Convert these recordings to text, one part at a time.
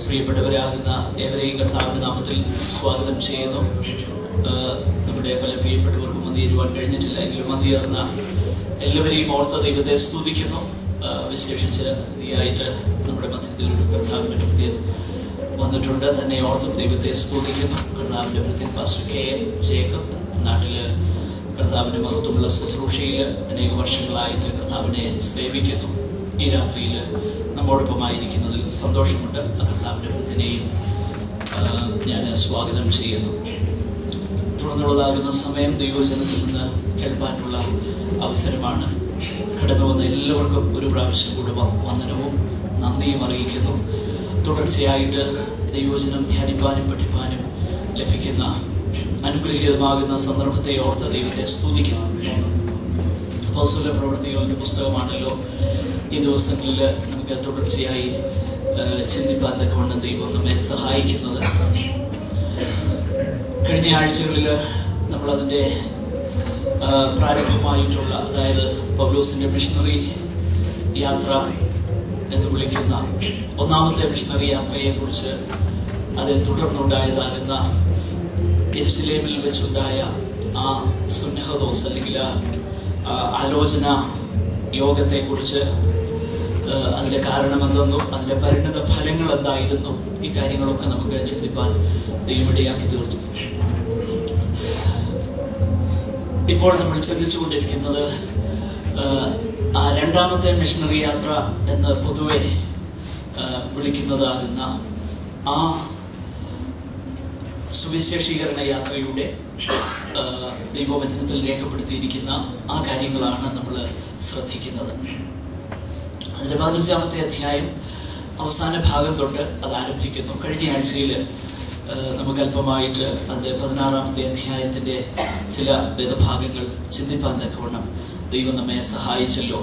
പ്രിയപ്പെട്ടവരാകുന്ന ഏവരെയും കർത്താവിന്റെ നാമത്തിൽ സ്വാഗതം ചെയ്യുന്നു ആ, നമ്മുടെ പല പ്രിയപ്പെട്ടവർക്കും വന്നിരുവാൻ കഴിഞ്ഞിട്ടില്ല എങ്കിലും വന്നിരുന്ന എല്ലാവരെയും ഓർത്ത ദൈവത്തെ സ്തുതിക്കുന്നു ആ, വിശേഷിച്ച് അതിയായിട്ട് നമ്മുടെ മധ്യത്തിൽ ഒരു കർത്താവിന്റെ കൃത്യം വന്നിട്ടുണ്ട് തന്നെ ഓർത്തും ദൈവത്തെ സ്തുതിക്കുന്നു കർത്താവിന്റെ കൃത്യം പാസ്റ്റർ കെ എൻ ജേക്കബ് നാട്ടില് കർത്താവിന്റെ മഹത്വമുള്ള ശുശ്രൂഷയിൽ അനേക വർഷങ്ങളായിട്ട് കർത്താവിനെ സേവിക്കുന്നു ഈ രാത്രിയിൽ നമ്മോടൊപ്പമായിരിക്കുന്നതിൽ സന്തോഷമുണ്ട് ആ കർത്താവിന്റെ വൃത്തിനെയും ഞാൻ സ്വാഗതം ചെയ്യുന്നു തുടർന്നുള്ളതാകുന്ന സമയം ദൈവജനത്തിൽ നിന്ന് കേൾപ്പാനുള്ള അവസരമാണ് കടന്നു വന്ന എല്ലാവർക്കും ഒരു പ്രാവശ്യം കൂടെ വ- വന്ദനവും നന്ദിയും അറിയിക്കുന്നു തുടർച്ചയായിട്ട് ദൈവജനം ധ്യാനിപ്പാനും പഠിപ്പാനും ലഭിക്കുന്ന അനുഗ്രഹീതമാകുന്ന സന്ദർഭത്തെ ഓർത്ത് ദൈവത്തെ സ്തുതിക്കുന്നു അപ്പോസ്തല പ്രവൃത്തികളുടെ പുസ്തകമാണല്ലോ ഈ ദിവസങ്ങളിൽ നമുക്ക് തുടർച്ചയായി ആ, ചിന്തിപ്പാൻ തക്കവണ്ണം ദൈവം നമ്മെ സഹായിക്കുന്നത് കഴിഞ്ഞ ആഴ്ചകളിൽ നമ്മൾ അതിൻ്റെ പ്രാരംഭമായിട്ടുള്ള അതായത് പൗലോസിന്റെ മിഷണറി യാത്ര എന്ന് വിളിക്കുന്ന ഒന്നാമത്തെ മിഷണറി യാത്രയെ കുറിച്ച് അത് തുടർന്നുണ്ടായതാകുന്ന എരുസലേമിൽ വെച്ചുണ്ടായ ആ സുന്നഹദോസ് അല്ലെങ്കിൽ ആ ആ ആലോചന യോഗത്തെ കുറിച്ച് അതിന്റെ കാരണമെന്തെന്നും അതിന്റെ പരിണിത ഫലങ്ങൾ എന്തായിരുന്നു ഈ കാര്യങ്ങളൊക്കെ നമുക്ക് ചിന്തിപ്പാൻ ദൈവമിടയാക്കി തീർത്തു ഇപ്പോൾ നമ്മൾ ചിന്തിച്ചുകൊണ്ടിരിക്കുന്നത് ആ, ആ രണ്ടാമത്തെ മിഷണറി യാത്ര എന്ന് പൊതുവെ ആ, വിളിക്കുന്നതാകുന്ന ആ സുവിശേഷീകരണ യാത്രയുടെ ആ, ദൈവവചനത്തിൽ രേഖപ്പെടുത്തിയിരിക്കുന്ന ആ കാര്യങ്ങളാണ് നമ്മൾ ശ്രദ്ധിക്കുന്നത് അതിന്റെ പതിനഞ്ചാമത്തെ അധ്യായം അവസാന ഭാഗം തൊട്ട് അത് ആരംഭിക്കുന്നു കഴിഞ്ഞ ആഴ്ചയിൽ നമുക്ക് അല്പമായിട്ട് അതിന്റെ പതിനാറാമത്തെ അധ്യായത്തിന്റെ ചില വേദഭാഗങ്ങൾ ചിന്തിപ്പാൻ തക്കവണ്ണം ദൈവം നമ്മെ സഹായിച്ചല്ലോ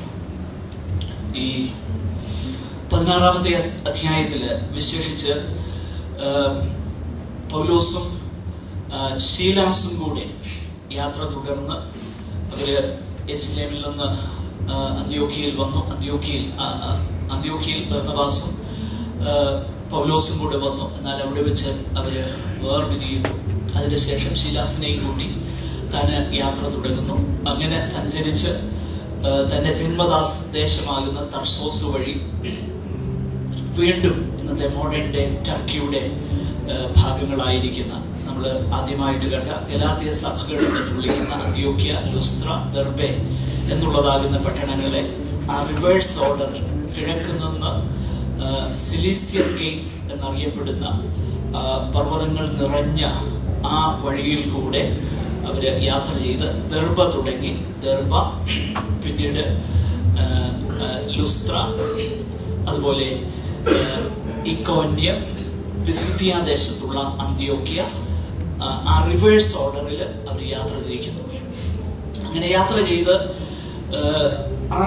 ഈ പതിനാറാമത്തെ അസ്- അധ്യായത്തില് വിശേഷിച്ച് ആ, പൗലോസും ആ, ശീലാസും കൂടെ യാത്ര തുടർന്ന് അവര് എരുസലേമിൽ നിന്ന് ആ, അന്ത്യോക്കിയയിൽ വന്നു അന്ത്യോക്കിയയിൽ ആ, ആ, അന്ത്യോക്കിയയിൽ ബർന്നബാസും ആ, പൗലോസും കൂടെ വന്നു എന്നാൽ അവിടെ വെച്ച് അവര് വേർപിരിയുന്നു അതിനുശേഷം ശീലാസിനെയും കൂട്ടി താന് യാത്ര തുടങ്ങുന്നു അങ്ങനെ സഞ്ചരിച്ച് ആ, തന്റെ ജന്മദാസ് ദേശമാകുന്ന തർസോസ് വഴി വീണ്ടും ഇന്നത്തെ മോഡേൺ ഡേ ടർക്കിയുടെ ഏഹ്, ഭാഗങ്ങളായിരിക്കുന്ന നമ്മൾ ആദ്യമായിട്ട് കണ്ട ഗലാത്തിയ സഭകൾ എന്ന് വിളിക്കുന്ന അന്ത്യോക്യ ലുസ്ത്ര ദർബെ എന്നുള്ളതാകുന്ന പട്ടണങ്ങളെ ആ റിവേഴ്സ് ഓർഡറിൽ കിഴക്ക് നിന്ന് ഏഹ്, സിലീസിയൻ ഗേറ്റ്സ് എന്നറിയപ്പെടുന്ന ആ, പർവ്വതങ്ങൾ നിറഞ്ഞ ആ വഴിയിൽ കൂടെ അവര് യാത്ര ചെയ്ത് ദർബ തുടങ്ങി ദർബ പിന്നീട് ഏഹ്, ഏഹ്, ലുസ്ത്ര അതുപോലെ ഏഹ്, ഇക്കോന്യം പിസിത്തിയ ദേശത്തുള്ള അന്ത്യോക്യ ആ, ആ റിവേഴ്സ് ഓർഡറിൽ അവർ യാത്ര തിരിക്കുന്നു അങ്ങനെ യാത്ര ചെയ്ത് ഏഹ്, ആ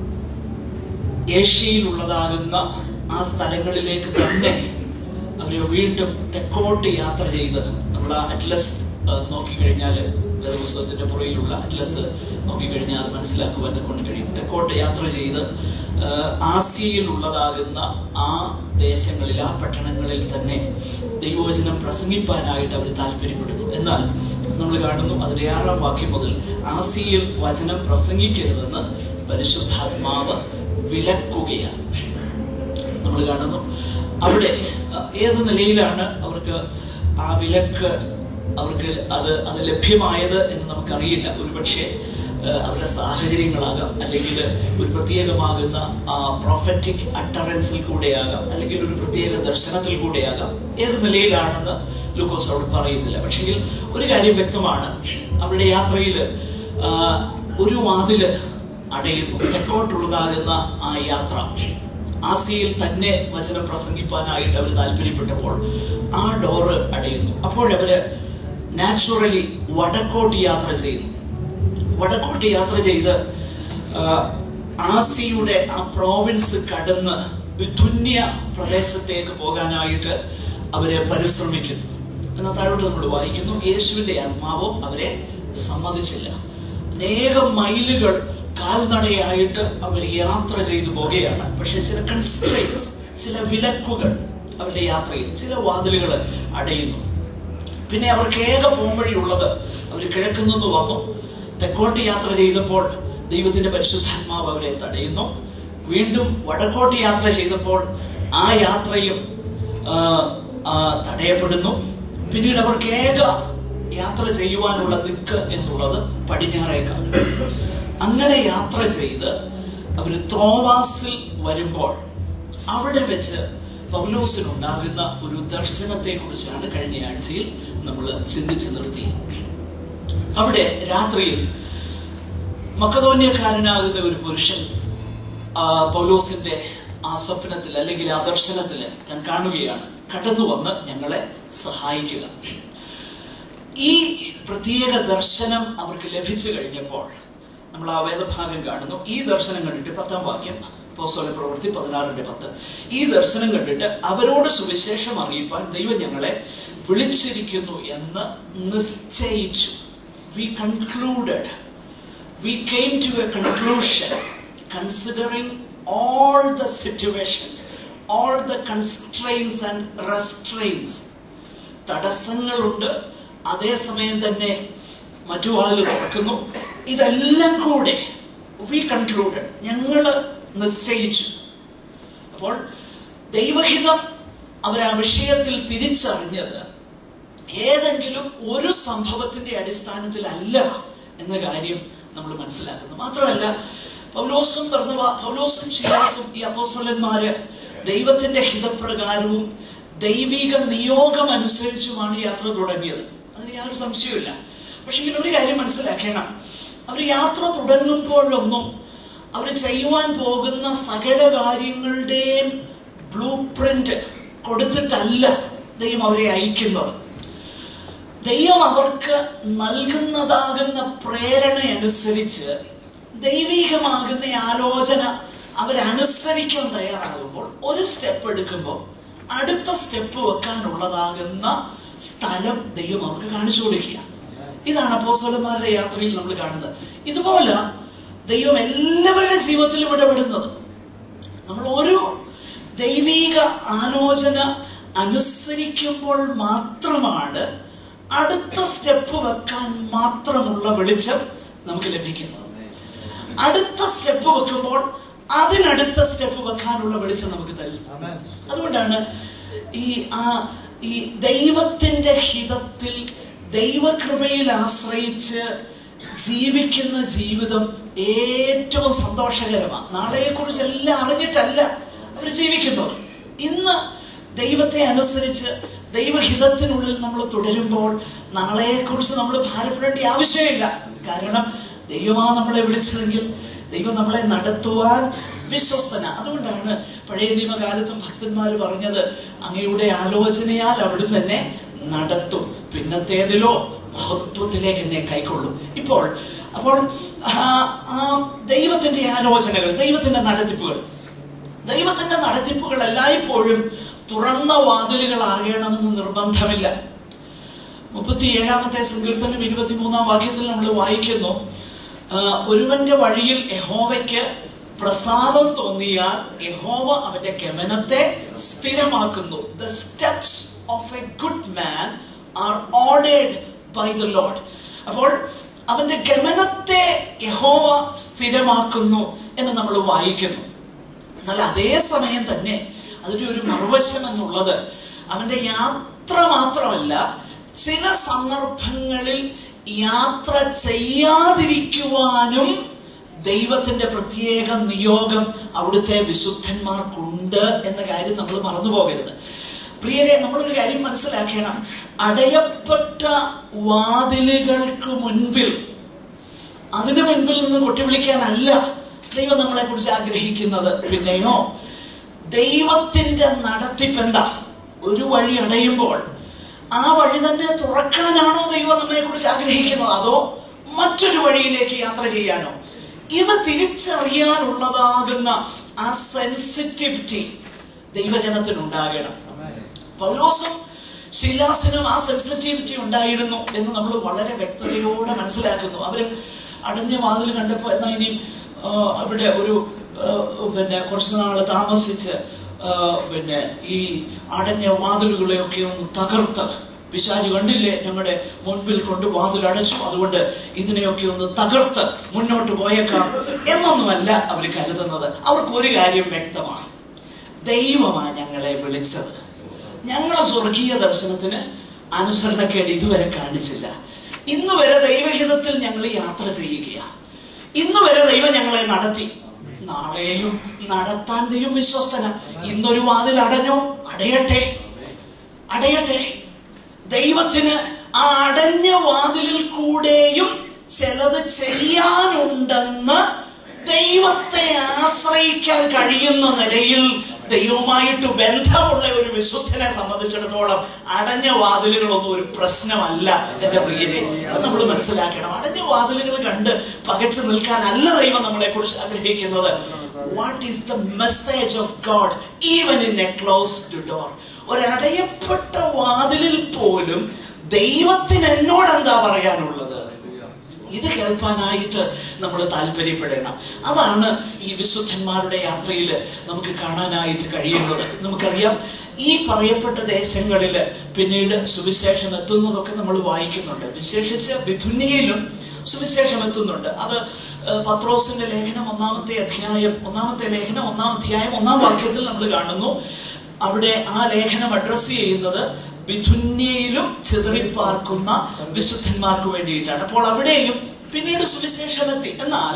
ഏഷ്യയിലുള്ളതാകുന്ന ആ സ്ഥലങ്ങളിലേക്ക് തന്നെ അവര് വീണ്ടും തെക്കോട്ട് യാത്ര ചെയ്ത് നമ്മൾ ആ അറ്റ്ലസ് ആ, നോക്കിക്കഴിഞ്ഞാല് വേദപുസ്തകത്തിന്റെ പുറയിലുള്ള അറ്റ്ലസ് നോക്കിക്കഴിഞ്ഞാൽ അത് മനസ്സിലാക്കുവാൻ കൊണ്ട് കഴിയും തെക്കോട്ട് യാത്ര ചെയ്ത് ആ, ആസിയയിലുള്ളതാകുന്ന ആ ദേശങ്ങളിൽ ആ പട്ടണങ്ങളിൽ തന്നെ ദൈവവചനം പ്രസംഗിപ്പാനായിട്ട് അവർ താല്പര്യപ്പെടുന്നു എന്നാൽ നമ്മൾ കാണുന്നു അതിന്റെ ആറാം വാക്യം മുതൽ ആസിയയിൽ വചനം പ്രസംഗിക്കരുതെന്ന് പരിശുദ്ധാത്മാവ് വിലക്കുകയാണ് നമ്മൾ കാണുന്നു അവിടെ അഹ്, ഏത് നിലയിലാണ് അവർക്ക് ആ വിലക്ക് അവർക്ക് അത് അത് ലഭ്യമായത് എന്ന് നമുക്കറിയില്ല ഒരുപക്ഷെ അഹ്, അവരുടെ സാഹചര്യങ്ങളാകാം അല്ലെങ്കിൽ ഒരു പ്രത്യേകമാകുന്ന ആ പ്രൊഫറ്റിക് അട്ടറൻസിൽ കൂടെയാകാം അല്ലെങ്കിൽ ഒരു പ്രത്യേക ദർശനത്തിൽ കൂടെയാകാം ഏത് നിലയിലാണെന്ന് ലൂക്കോസ് അവിടെ പറയുന്നില്ല പക്ഷെങ്കിൽ ഒരു കാര്യം വ്യക്തമാണ് അവരുടെ യാത്രയിൽ ഒരു വാതില് അടയുന്നു തെക്കോട്ടുള്ളതാകുന്ന ആ യാത്ര ആസിയയിൽ തന്നെ വചനം പ്രസംഗിപ്പാനായിട്ട് അവർ താല്പര്യപ്പെട്ടപ്പോൾ ആ ഡോറ് അടയുന്നു അപ്പോഴവര് നാച്ചുറലി വടക്കോട്ട് യാത്ര ചെയ്യുന്നു വടക്കോട്ട് യാത്ര ചെയ്ത് ആ, ആസിയുടെ ആ പ്രോവിൻസ് കടന്ന് ബിഥുന്യ പ്രദേശത്തേക്ക് പോകാനായിട്ട് അവരെ പരിശ്രമിക്കുന്നു എന്നാൽ താഴോട്ട് നമ്മൾ വായിക്കുന്നു യേശുവിന്റെ ആത്മാവോ അവരെ സമ്മതിച്ചില്ല അനേകം മൈലുകൾ കാൽനടയായിട്ട് അവർ യാത്ര ചെയ്തു പോകുകയാണ് പക്ഷെ ചില കൺസ്ട്രൈൻസ് ചില വിലക്കുകൾ അവരുടെ യാത്രയിൽ ചില വാതിലുകൾ അടയുന്നു പിന്നെ അവർക്ക് ഏക പോംവഴിയുള്ളത് അവർ കിഴക്കു നിന്ന് വന്നു തെക്കോട്ട് യാത്ര ചെയ്തപ്പോൾ ദൈവത്തിന്റെ പരിശുദ്ധാത്മാവ് അവരെ തടയുന്നു വീണ്ടും വടക്കോട്ട് യാത്ര ചെയ്തപ്പോൾ ആ യാത്രയും ആ, ആ, തടയപ്പെടുന്നു പിന്നീട് അവർക്ക് ഏക യാത്ര ചെയ്യുവാനുള്ള ദിക്ക് എന്നുള്ളത് പടിഞ്ഞാറേക്കാണ് അങ്ങനെ യാത്ര ചെയ്ത് അവർ ത്രോവാസിൽ വരുമ്പോൾ അവിടെ വെച്ച് പൗലോസിനുണ്ടാകുന്ന ഒരു ദർശനത്തെ കുറിച്ചാണ് കഴിഞ്ഞ ആഴ്ചയിൽ നമ്മൾ ചിന്തിച്ചു നിർത്തിയത് അവിടെ രാത്രിയിൽ മക്കതോന്യക്കാരനാകുന്ന ഒരു പുരുഷൻ ആ, പൗലോസിന്റെ ആ സ്വപ്നത്തിൽ അല്ലെങ്കിൽ ആ ദർശനത്തിൽ ഞാൻ കാണുകയാണ് കടന്നു വന്ന് ഞങ്ങളെ സഹായിക്കുക ഈ പ്രത്യേക ദർശനം അവർക്ക് ലഭിച്ചു കഴിഞ്ഞപ്പോൾ നമ്മൾ ആ വേദഭാഗം കാണുന്നു ഈ ദർശനം കണ്ടിട്ട് പത്താം വാക്യം പോസ്തല പ്രവൃത്തി പതിനാറിന്റെ പത്ത് ഈ ദർശനം കണ്ടിട്ട് അവരോട് സുവിശേഷം അറിയിപ്പാൻ ദൈവം ഞങ്ങളെ വിളിച്ചിരിക്കുന്നു എന്ന് നിശ്ചയിച്ചു we concluded we came to a conclusion considering all the situations, all the constraints and restraints. തടസ്സങ്ങളുണ്ട് അതേസമയം തന്നെ മറ്റു വാതിൽ തുറക്കുന്നു ഇതെല്ലാം കൂടെ വി കൺക്ലൂഡഡ് ഞങ്ങൾ നിശ്ചയിച്ചു അപ്പോൾ ദൈവഹിതം അവർ ആ വിഷയത്തിൽ തിരിച്ചറിഞ്ഞത് ഏതെങ്കിലും ഒരു സംഭവത്തിന്റെ അടിസ്ഥാനത്തിലല്ല എന്ന കാര്യം നമ്മൾ മനസ്സിലാക്കുന്നു മാത്രമല്ല പൗലോസും പറഞ്ഞ പൗലോസും ശിലാസും ഈ അപ്പോസ്വലന്മാര് ദൈവത്തിന്റെ ഹിതപ്രകാരവും ദൈവിക നിയോഗം അനുസരിച്ചുമാണ് യാത്ര തുടങ്ങിയത് അതിന് യാതൊരു സംശയമില്ല പക്ഷെ ഇതിൽ ഒരു കാര്യം മനസ്സിലാക്കണം അവർ യാത്ര തുടങ്ങുമ്പോഴൊന്നും അവർ ചെയ്യുവാൻ പോകുന്ന സകല കാര്യങ്ങളുടെയും ബ്ലൂ പ്രിന്റ് കൊടുത്തിട്ടല്ല ദൈവം അവരെ അയക്കുന്നത് ദൈവം അവർക്ക് നൽകുന്നതാകുന്ന പ്രേരണയനുസരിച്ച് ദൈവികമാകുന്ന ആലോചന അവരനുസരിക്കാൻ തയ്യാറാകുമ്പോൾ ഒരു സ്റ്റെപ്പ് എടുക്കുമ്പോൾ അടുത്ത സ്റ്റെപ്പ് വെക്കാനുള്ളതാകുന്ന സ്ഥലം ദൈവം അവർക്ക് കാണിച്ചു കൊടുക്കുക ഇതാണ് അപ്പോസ്തലന്മാരുടെ യാത്രയിൽ നമ്മൾ കാണുന്നത് ഇതുപോലെ ദൈവം എല്ലാവരുടെ ജീവിതത്തിലും ഇടപെടുന്നത് നമ്മൾ ഒരു ദൈവിക ആലോചന അനുസരിക്കുമ്പോൾ മാത്രമാണ് അടുത്ത സ്റ്റെപ്പ് വെക്കാൻ മാത്രമുള്ള വെളിച്ചം നമുക്ക് ലഭിക്കുന്നത് അടുത്ത സ്റ്റെപ്പ് വെക്കുമ്പോൾ അതിനടുത്ത സ്റ്റെപ്പ് വെക്കാനുള്ള വെളിച്ചം നമുക്ക് തരും അതുകൊണ്ടാണ് ഈ ആ ഈ ദൈവത്തിന്റെ ഹിതത്തിൽ ദൈവകൃപയിൽ ആശ്രയിച്ച് ജീവിക്കുന്ന ജീവിതം ഏറ്റവും സന്തോഷകരമാണ് നാളെയെ കുറിച്ച് എല്ലാം അറിഞ്ഞിട്ടല്ല അവർ ജീവിക്കുന്നത് ഇന്ന് ദൈവത്തെ അനുസരിച്ച് ദൈവഹിതത്തിനുള്ളിൽ നമ്മൾ തുടരുമ്പോൾ നാളെയെക്കുറിച്ച് നമ്മൾ ഭാരപ്പെടേണ്ട ആവശ്യമില്ല കാരണം ദൈവമാണ് നമ്മളെ വിളിച്ചതെങ്കിൽ ദൈവം നമ്മളെ നടത്തുവാൻ വിശ്വസ്തന അതുകൊണ്ടാണ് പഴയ നിയമകാലത്തും ഭക്തന്മാർ പറഞ്ഞത് അങ്ങയുടെ ആലോചനയാൽ അവിടുന്ന് തന്നെ നടത്തും പിന്നത്തേതിലോ മഹത്വത്തിലേക്ക് എന്നെ കൈക്കൊള്ളും ഇപ്പോൾ അപ്പോൾ ആ, ആ ദൈവത്തിന്റെ ആലോചനകൾ ദൈവത്തിന്റെ നടത്തിപ്പുകൾ ദൈവത്തിന്റെ നടത്തിപ്പുകൾ എല്ലായ്പ്പോഴും തുറന്ന വാതിലുകളാകണമെന്ന് നിർബന്ധമില്ല മുപ്പത്തിയേഴാമത്തെ സങ്കീർത്തനം ഇരുപത്തിമൂന്നാം വാക്യത്തിൽ നമ്മൾ വായിക്കുന്നു ആ, ഒരുവന്റെ വഴിയിൽ യഹോവയ്ക്ക് പ്രസാദം തോന്നിയാൽ യഹോവ അവന്റെ ഗമനത്തെ സ്ഥിരമാക്കുന്നു the steps of a good man are ordered by the Lord അപ്പോൾ അവന്റെ ഗമനത്തെ യഹോവ സ്ഥിരമാക്കുന്നു എന്ന് നമ്മൾ വായിക്കുന്നു എന്നാൽ അതേ സമയം തന്നെ അതിന്റെ ഒരു മറുവശം എന്നുള്ളത് അവന്റെ യാത്ര മാത്രമല്ല ചില സന്ദർഭങ്ങളിൽ യാത്ര ചെയ്യാതിരിക്കുവാനും ദൈവത്തിന്റെ പ്രത്യേക നിയോഗം അവിടുത്തെ വിശുദ്ധന്മാർക്കുണ്ട് എന്ന കാര്യം നമ്മൾ മറന്നു പോകരുത് പ്രിയരെ നമ്മളൊരു കാര്യം മനസ്സിലാക്കണം അടയപ്പെട്ട വാതിലുകൾക്ക് മുൻപിൽ അതിനു മുൻപിൽ നിന്ന് കൊട്ടിവിളിക്കാനല്ല ദൈവം നമ്മളെ കുറിച്ച് ആഗ്രഹിക്കുന്നത് പിന്നെയോ ദൈവത്തിന്റെ നടത്തിപ്പ് എന്താ ഒരു വഴി അടയുമ്പോൾ ആ വഴി തന്നെ തുറക്കാനാണോ ദൈവം നമ്മെ കുറിച്ച് ആഗ്രഹിക്കുന്നത് അതോ മറ്റൊരു വഴിയിലേക്ക് യാത്ര ചെയ്യാനോ ഇത് തിരിച്ചറിയാനുള്ളതാകുന്ന ആ സെൻസിറ്റിവിറ്റി ദൈവജനത്തിനുണ്ടാകണം പൗലോസും ശിലാസിനും ആ സെൻസിറ്റിവിറ്റി ഉണ്ടായിരുന്നു എന്ന് നമ്മൾ വളരെ വ്യക്തതയോടെ മനസ്സിലാക്കുന്നു അവര് അടഞ്ഞ വാതിൽ കണ്ടപ്പോ എന്നാ ഇനിയും ആ, അവിടെ ഒരു ആ, പിന്നെ കുറച്ചു നാൾ താമസിച്ച് ആ, പിന്നെ ഈ അടഞ്ഞ വാതിലുകളെയൊക്കെ ഒന്ന് തകർത്ത് പിശാജ് കണ്ടില്ലേ ഞങ്ങളുടെ മുൻപിൽ കൊണ്ട് വാതിൽ അടച്ചു അതുകൊണ്ട് ഇതിനെയൊക്കെ ഒന്ന് തകർത്ത് മുന്നോട്ട് പോയേക്കാം എന്നൊന്നുമല്ല അവർ കരുതുന്നത് അവർക്ക് ഒരു കാര്യം വ്യക്തമാണ് ദൈവമാണ് ഞങ്ങളെ വിളിച്ചത് ഞങ്ങളെ സ്വർഗീയ ദർശനത്തിന് അനുസരണക്കേട് ഇതുവരെ കാണിച്ചില്ല ഇന്ന് വരെ ദൈവഹിതത്തിൽ ഞങ്ങൾ യാത്ര ചെയ്യുകയാണ് ഇന്ന് വരെ ദൈവം ഞങ്ങളെ നടത്തി നാളെയും നടത്താൻ ദൈവം വിശ്വസ്തന ഇന്നൊരു വാതിൽ അടഞ്ഞോ അടയട്ടെ അടയട്ടെ ദൈവത്തിന് ആ അടഞ്ഞ വാതിലിൽ കൂടെയും ചിലത് ചെയ്യാനുണ്ടെന്ന് ദൈവത്തെ ആശ്രയിക്കാൻ കഴിയുന്ന നിലയിൽ ദൈവമായിട്ട് ബന്ധമുള്ള ഒരു വിശുദ്ധനെ സംബന്ധിച്ചിടത്തോളം അടഞ്ഞ വാതിലുകളൊന്നും ഒരു പ്രശ്നമല്ല എന്റെ പ്രിയരെ അത് നമ്മൾ മനസ്സിലാക്കണം അടഞ്ഞ വാതിലുകൾ കണ്ട് പകച്ചു നിൽക്കാനല്ല ദൈവം നമ്മളെ കുറിച്ച് ആഗ്രഹിക്കുന്നത് what is the message of God even in a closed door ഒരടയപ്പെട്ട വാതിലിൽ പോലും ദൈവത്തിന് എന്നോട് എന്താ പറയാനുള്ളത് ഇത് കേൾപ്പാനായിട്ട് നമ്മൾ താല്പര്യപ്പെടണം അതാണ് ഈ വിശുദ്ധന്മാരുടെ യാത്രയിൽ നമുക്ക് കാണാനായിട്ട് കഴിയുന്നത് നമുക്കറിയാം ഈ പറയപ്പെട്ട ദേശങ്ങളിൽ പിന്നീട് സുവിശേഷം എത്തുന്നതൊക്കെ നമ്മൾ വായിക്കുന്നുണ്ട് വിശേഷിച്ച് ബിഥുന്യയിലും സുവിശേഷം എത്തുന്നുണ്ട് അത് ഏഹ്, പത്രോസിന്റെ ലേഖനം ഒന്നാമത്തെ അധ്യായം ഒന്നാമത്തെ ലേഖനം ഒന്നാം അധ്യായം ഒന്നാം വാക്യത്തിൽ നമ്മൾ കാണുന്നു അവിടെ ആ ലേഖനം അഡ്രസ് ചെയ്യുന്നത് ബിഥുന്യയിലും ചിതറിപ്പാർക്കുന്ന വിശുദ്ധന്മാർക്ക് വേണ്ടിയിട്ടാണ് അപ്പോൾ അവിടെയും പിന്നീട് സുവിശേഷമെത്തി എന്നാൽ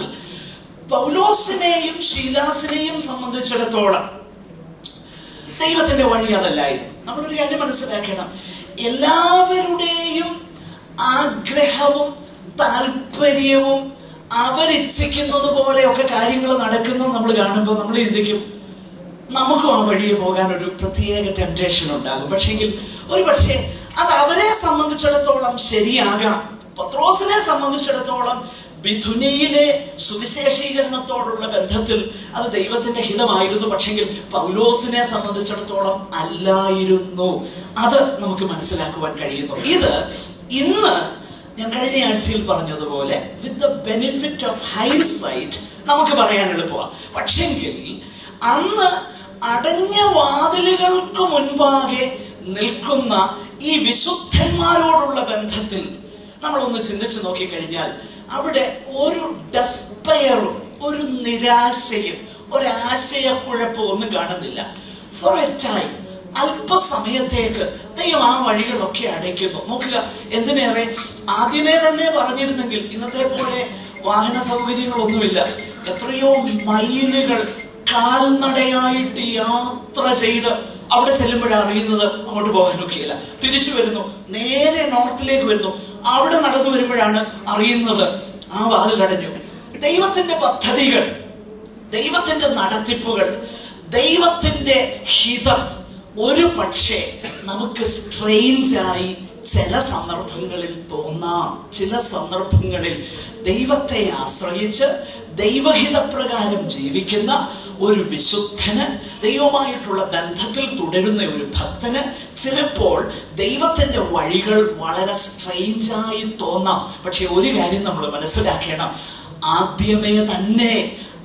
പൗലോസിനെയും ശീലാസിനെയും സംബന്ധിച്ചിടത്തോളം ദൈവത്തിന്റെ വഴി അതല്ലായിരുന്നു നമ്മളൊരു കാര്യം മനസ്സിലാക്കണം എല്ലാവരുടെയും ആഗ്രഹവും താല്പര്യവും അവരിച്ഛിക്കുന്നത് പോലെയൊക്കെ കാര്യങ്ങൾ നടക്കുന്നത് നമ്മൾ കാണുമ്പോൾ നമ്മൾ ചിന്തിക്കും നമുക്കും ആ വഴിയെ പോകാൻ ഒരു പ്രത്യേക ടെംപ്റ്റേഷൻ ഉണ്ടാകും പക്ഷെങ്കിൽ ഒരു പക്ഷേ അത് അവരെ സംബന്ധിച്ചിടത്തോളം ശരിയാകാം പത്രോസിനെ സംബന്ധിച്ചിടത്തോളം ബിഥുനയിലെ സുവിശേഷീകരണത്തോടുള്ള ബന്ധത്തിൽ അത് ദൈവത്തിന്റെ ഹിതമായിരുന്നു പക്ഷെങ്കിൽ പൗലോസിനെ സംബന്ധിച്ചിടത്തോളം അല്ലായിരുന്നു അത് നമുക്ക് മനസ്സിലാക്കുവാൻ കഴിയുന്നു ഇത് ഇന്ന് ഞാൻ കഴിഞ്ഞ ആഴ്ചയിൽ പറഞ്ഞതുപോലെ with the benefit of hindsight നമുക്ക് പറയാൻ എളുപ്പമാണ് പക്ഷെങ്കിൽ അന്ന് അടഞ്ഞ വാതിലുകൾക്ക് മുൻപാകെ നിൽക്കുന്ന ഈ വിശുദ്ധന്മാരോടുള്ള ബന്ധത്തിൽ നമ്മളൊന്ന് ചിന്തിച്ചു നോക്കിക്കഴിഞ്ഞാൽ അവിടെ ഒരു ഡസ്പയറും ഒരു നിരാശയും ഒരാശയക്കുഴപ്പവും ഒന്നും കാണുന്നില്ല ഫോർ എ ടൈം അല്പസമയത്തേക്ക് ദൈവം ആ വഴികളൊക്കെ അടയ്ക്കുന്നു നോക്കുക എന്തിനേറെ ആദ്യമേ തന്നെ പറഞ്ഞിരുന്നെങ്കിൽ ഇന്നത്തെ പോലെ വാഹന സൗകര്യങ്ങളൊന്നുമില്ല എത്രയോ മൈലുകൾ കാൽനടയായിട്ട് യാത്ര ചെയ്ത് അവിടെ ചെല്ലുമ്പോഴാണ് അറിയുന്നത് അങ്ങോട്ട് പോകാനൊക്കെയില്ല തിരിച്ചു വരുന്നു നേരെ നോർത്തിലേക്ക് വരുന്നു അവിടെ നടന്നു വരുമ്പോഴാണ് അറിയുന്നത് ആ വാതിൽ അടഞ്ഞു ദൈവത്തിന്റെ പദ്ധതികൾ ദൈവത്തിന്റെ നടത്തിപ്പുകൾ ദൈവത്തിന്റെ ഹിതം ഒരു പക്ഷേ നമുക്ക് സ്ട്രെയിഞ്ചായി ചില സന്ദർഭങ്ങളിൽ തോന്നാം ചില സന്ദർഭങ്ങളിൽ ദൈവത്തെ ആശ്രയിച്ച് ദൈവഹിതപ്രകാരം ജീവിക്കുന്ന ഒരു വിശുദ്ധന് ദൈവമായിട്ടുള്ള ബന്ധത്തിൽ തുടരുന്ന ഒരു ഭക്തന് ചിലപ്പോൾ ദൈവത്തിന്റെ വഴികൾ വളരെ സ്ട്രെയിഞ്ചായി തോന്നാം പക്ഷെ ഒരു കാര്യം നമ്മൾ മനസ്സിലാക്കണം ആദ്യമേ തന്നെ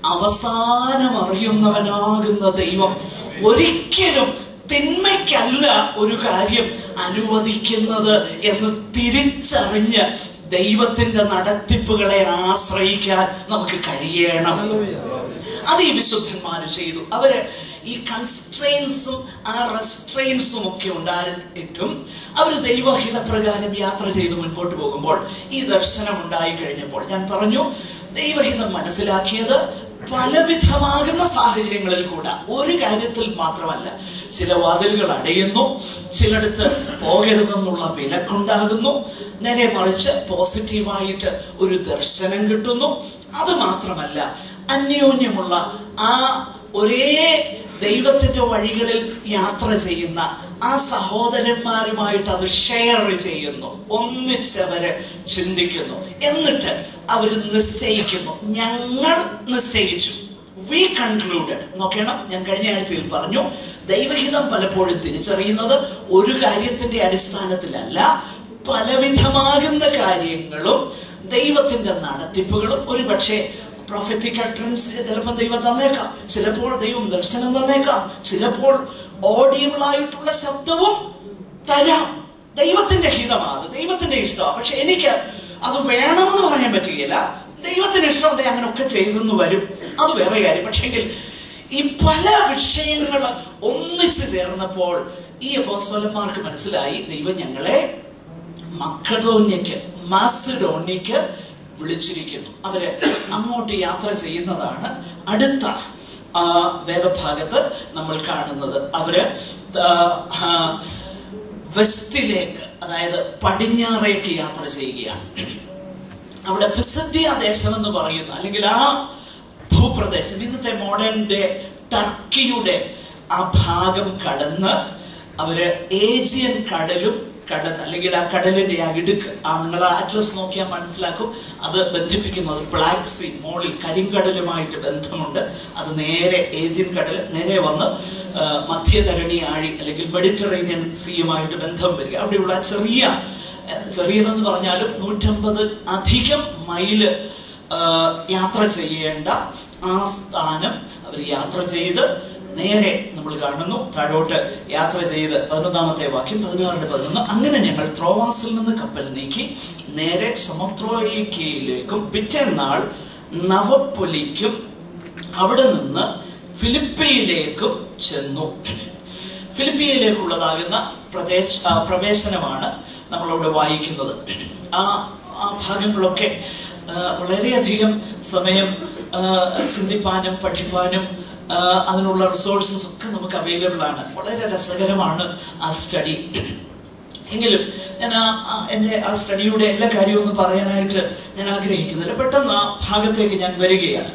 അവസാനം അറിയുന്നവനാകുന്ന ദൈവം ഒരിക്കലും തിന്മയ്ക്കല്ല ഒരു കാര്യം അനുവദിക്കുന്നത് എന്ന് തിരിച്ചറിഞ്ഞ് ദൈവത്തിന്റെ നടത്തിപ്പുകളെ ആശ്രയിക്കാൻ നമുക്ക് കഴിയണം അത് ഈ വിശുദ്ധന്മാര് ചെയ്തു അവര് ഈ കൺസ്ട്രെയിൻസും ആ റെസ്ട്രെയിൻസും ഒക്കെ ഉണ്ടായിട്ടും അവർ ദൈവഹിത പ്രകാരം യാത്ര ചെയ്ത് മുൻപോട്ട് പോകുമ്പോൾ ഈ ദർശനം ഉണ്ടായി കഴിഞ്ഞപ്പോൾ ഞാൻ പറഞ്ഞു ദൈവഹിതം മനസ്സിലാക്കിയത് പലവിധമാകുന്ന സാഹചര്യങ്ങളിൽ കൂടെ ഒരു കാര്യത്തിൽ മാത്രമല്ല ചില വാതിലുകൾ അടയുന്നു ചിലടത്ത് പോകരുതെന്നുള്ള വിലക്കുണ്ടാകുന്നു നേരെ മറിച്ച് പോസിറ്റീവായിട്ട് ഒരു ദർശനം കിട്ടുന്നു അത് മാത്രമല്ല അന്യോന്യമുള്ള ആ ഒരേ ദൈവത്തിന്റെ വഴികളിൽ യാത്ര ചെയ്യുന്ന ആ സഹോദരന്മാരുമായിട്ട് അത് ഷെയർ ചെയ്യുന്നു ഒന്നിച്ചവര് ചിന്തിക്കുന്നു എന്നിട്ട് അവർ നിശ്ചയിക്കുന്നു ഞങ്ങൾ നിശ്ചയിച്ചു വി കൺക്ലൂഡഡ് നോക്കണം ഞാൻ കഴിഞ്ഞ ആഴ്ചയിൽ പറഞ്ഞു ദൈവഹിതം പലപ്പോഴും തിരിച്ചറിയുന്നത് ഒരു കാര്യത്തിന്റെ അടിസ്ഥാനത്തിലല്ല പലവിധമാകുന്ന കാര്യങ്ങളും ദൈവത്തിന്റെ നടത്തിപ്പുകളും ഒരുപക്ഷെ പ്രൊഫറ്റിക് അട്രൻസ് ചിലപ്പോൾ ദൈവം തന്നേക്കാം ചിലപ്പോൾ ദൈവം ദർശനം തന്നേക്കാം ചിലപ്പോൾ ഓഡിയബിൾ ആയിട്ടുള്ള ശബ്ദവും തരാം ദൈവത്തിന്റെ ഹിതമാണ് അത് ദൈവത്തിന്റെ ഇഷ്ടമാണ് പക്ഷെ എനിക്ക് അത് വേണമെന്ന് പറയാൻ പറ്റുകയില്ല ദൈവത്തിന് ഇഷ്ടമുണ്ടെങ്കിൽ അങ്ങനെയൊക്കെ ചെയ്തെന്ന് വരും അത് വേറെ കാര്യം പക്ഷെങ്കിൽ ഈ പല വിഷയങ്ങൾ ഒന്നിച്ചു ചേർന്നപ്പോൾ ഈ അപ്പോസ്തലന്മാർക്ക് മനസ്സിലായി ദൈവം ഞങ്ങളെ മക്കഡോന്യക്ക് മാസിഡോന്യക്ക് വിളിച്ചിരിക്കുന്നു അവര് അങ്ങോട്ട് യാത്ര ചെയ്യുന്നതാണ് അടുത്ത ആ, വേദഭാഗത്ത് നമ്മൾ കാണുന്നത് അവര് ആ, ആ, വെസ്റ്റിലേക്ക് അതായത് പടിഞ്ഞാറേക്ക് യാത്ര ചെയ്യുകയാണ് അവിടെ പിസദ്യ ദേശം എന്ന് പറയുന്ന അല്ലെങ്കിൽ ആ ഭൂപ്രദേശം ഇന്നത്തെ മോഡേൺ ഡേ ടർക്കിയുടെ ആ ഭാഗം കടന്ന് അവര് ഏജിയൻ കടലും കടന്ന് അല്ലെങ്കിൽ ആ കടലിന്റെ ആ ഇടുക്ക് ആ നിങ്ങൾ അറ്റ്ലസ് നോക്കിയാൽ മനസ്സിലാക്കും അത് ബന്ധിപ്പിക്കുന്നത് ബ്ലാക്ക് സീ മോളിൽ കരിങ്കടലുമായിട്ട് ബന്ധമുണ്ട് അത് നേരെ ഏജിയൻ കടൽ നേരെ വന്ന് ആ, മധ്യധരണി ആഴി അല്ലെങ്കിൽ മെഡിറ്ററേനിയൻ സീയുമായിട്ട് ബന്ധം വരിക അവിടെയുള്ള ആ ചെറിയ ചെറിയതെന്ന് പറഞ്ഞാലും നൂറ്റമ്പത് അധികം മൈല് ആ, യാത്ര ചെയ്യേണ്ട ആ സ്ഥാനം അവർ യാത്ര ചെയ്ത് നേരെ നമ്മൾ കാണുന്നു താഴോട്ട് യാത്ര ചെയ്ത് പതിനൊന്നാമത്തെ വാക്യം പതിനാറിന്റെ പതിനൊന്ന് അങ്ങനെ ഞങ്ങൾ ത്രോവാസിൽ നിന്ന് കപ്പൽ നീക്കി നേരെ സമത്രോയിക്കയിലേക്കും പിറ്റേന്നാൾ നവപ്പൊലിക്കും അവിടെ നിന്ന് ഫിലിപ്പിയിലേക്കും ചെന്നു ഫിലിപ്പിയയിലേക്കുള്ളതാകുന്ന പ്രദേശ ആ, പ്രവേശനമാണ് നമ്മളവിടെ വായിക്കുന്നത് ആ ആ ഭാഗങ്ങളൊക്കെ ആ, വളരെയധികം സമയം ആ, ചിന്തിപ്പാനും പഠിപ്പാനും ആ, അതിനുള്ള റിസോഴ്സസ് ഒക്കെ നമുക്ക് അവൈലബിൾ ആണ് വളരെ രസകരമാണ് ആ സ്റ്റഡി എങ്കിലും ഞാൻ ആ ആ എന്റെ ആ സ്റ്റഡിയുടെ എല്ലാ കാര്യവും ഒന്ന് പറയാനായിട്ട് ഞാൻ ആഗ്രഹിക്കുന്നില്ല പെട്ടെന്ന് ആ ഭാഗത്തേക്ക് ഞാൻ വരികയാണ്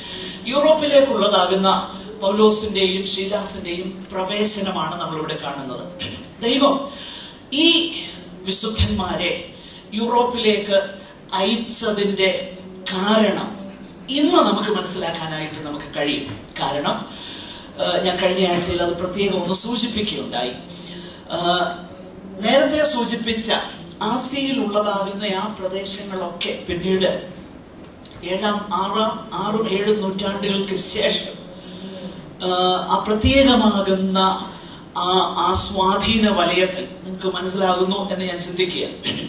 യൂറോപ്പിലേക്കുള്ളതാകുന്ന പൗലോസിന്റെയും ശീലാസിന്റെയും പ്രവേശനമാണ് നമ്മളിവിടെ കാണുന്നത് ദൈവം ഈ വിശുദ്ധന്മാരെ യൂറോപ്പിലേക്ക് അയച്ചതിന്റെ കാരണം ഇന്ന് നമുക്ക് മനസ്സിലാക്കാനായിട്ട് നമുക്ക് കഴിയും കാരണം ആ, ഞാൻ കഴിഞ്ഞ ആഴ്ചയിൽ അത് പ്രത്യേകം ഒന്ന് സൂചിപ്പിക്കുകയുണ്ടായി ആ, നേരത്തെ സൂചിപ്പിച്ച ആസിയയിലുള്ളതാകുന്ന ആ പ്രദേശങ്ങളൊക്കെ പിന്നീട് ഏഴാം ആറാം ആറും ഏഴും നൂറ്റാണ്ടുകൾക്ക് ശേഷം ആ, ആ പ്രത്യേകമാകുന്ന ആ ആ സ്വാധീന വലയത്തിൽ നിങ്ങൾക്ക് മനസ്സിലാകുന്നു എന്ന് ഞാൻ ചിന്തിക്കുക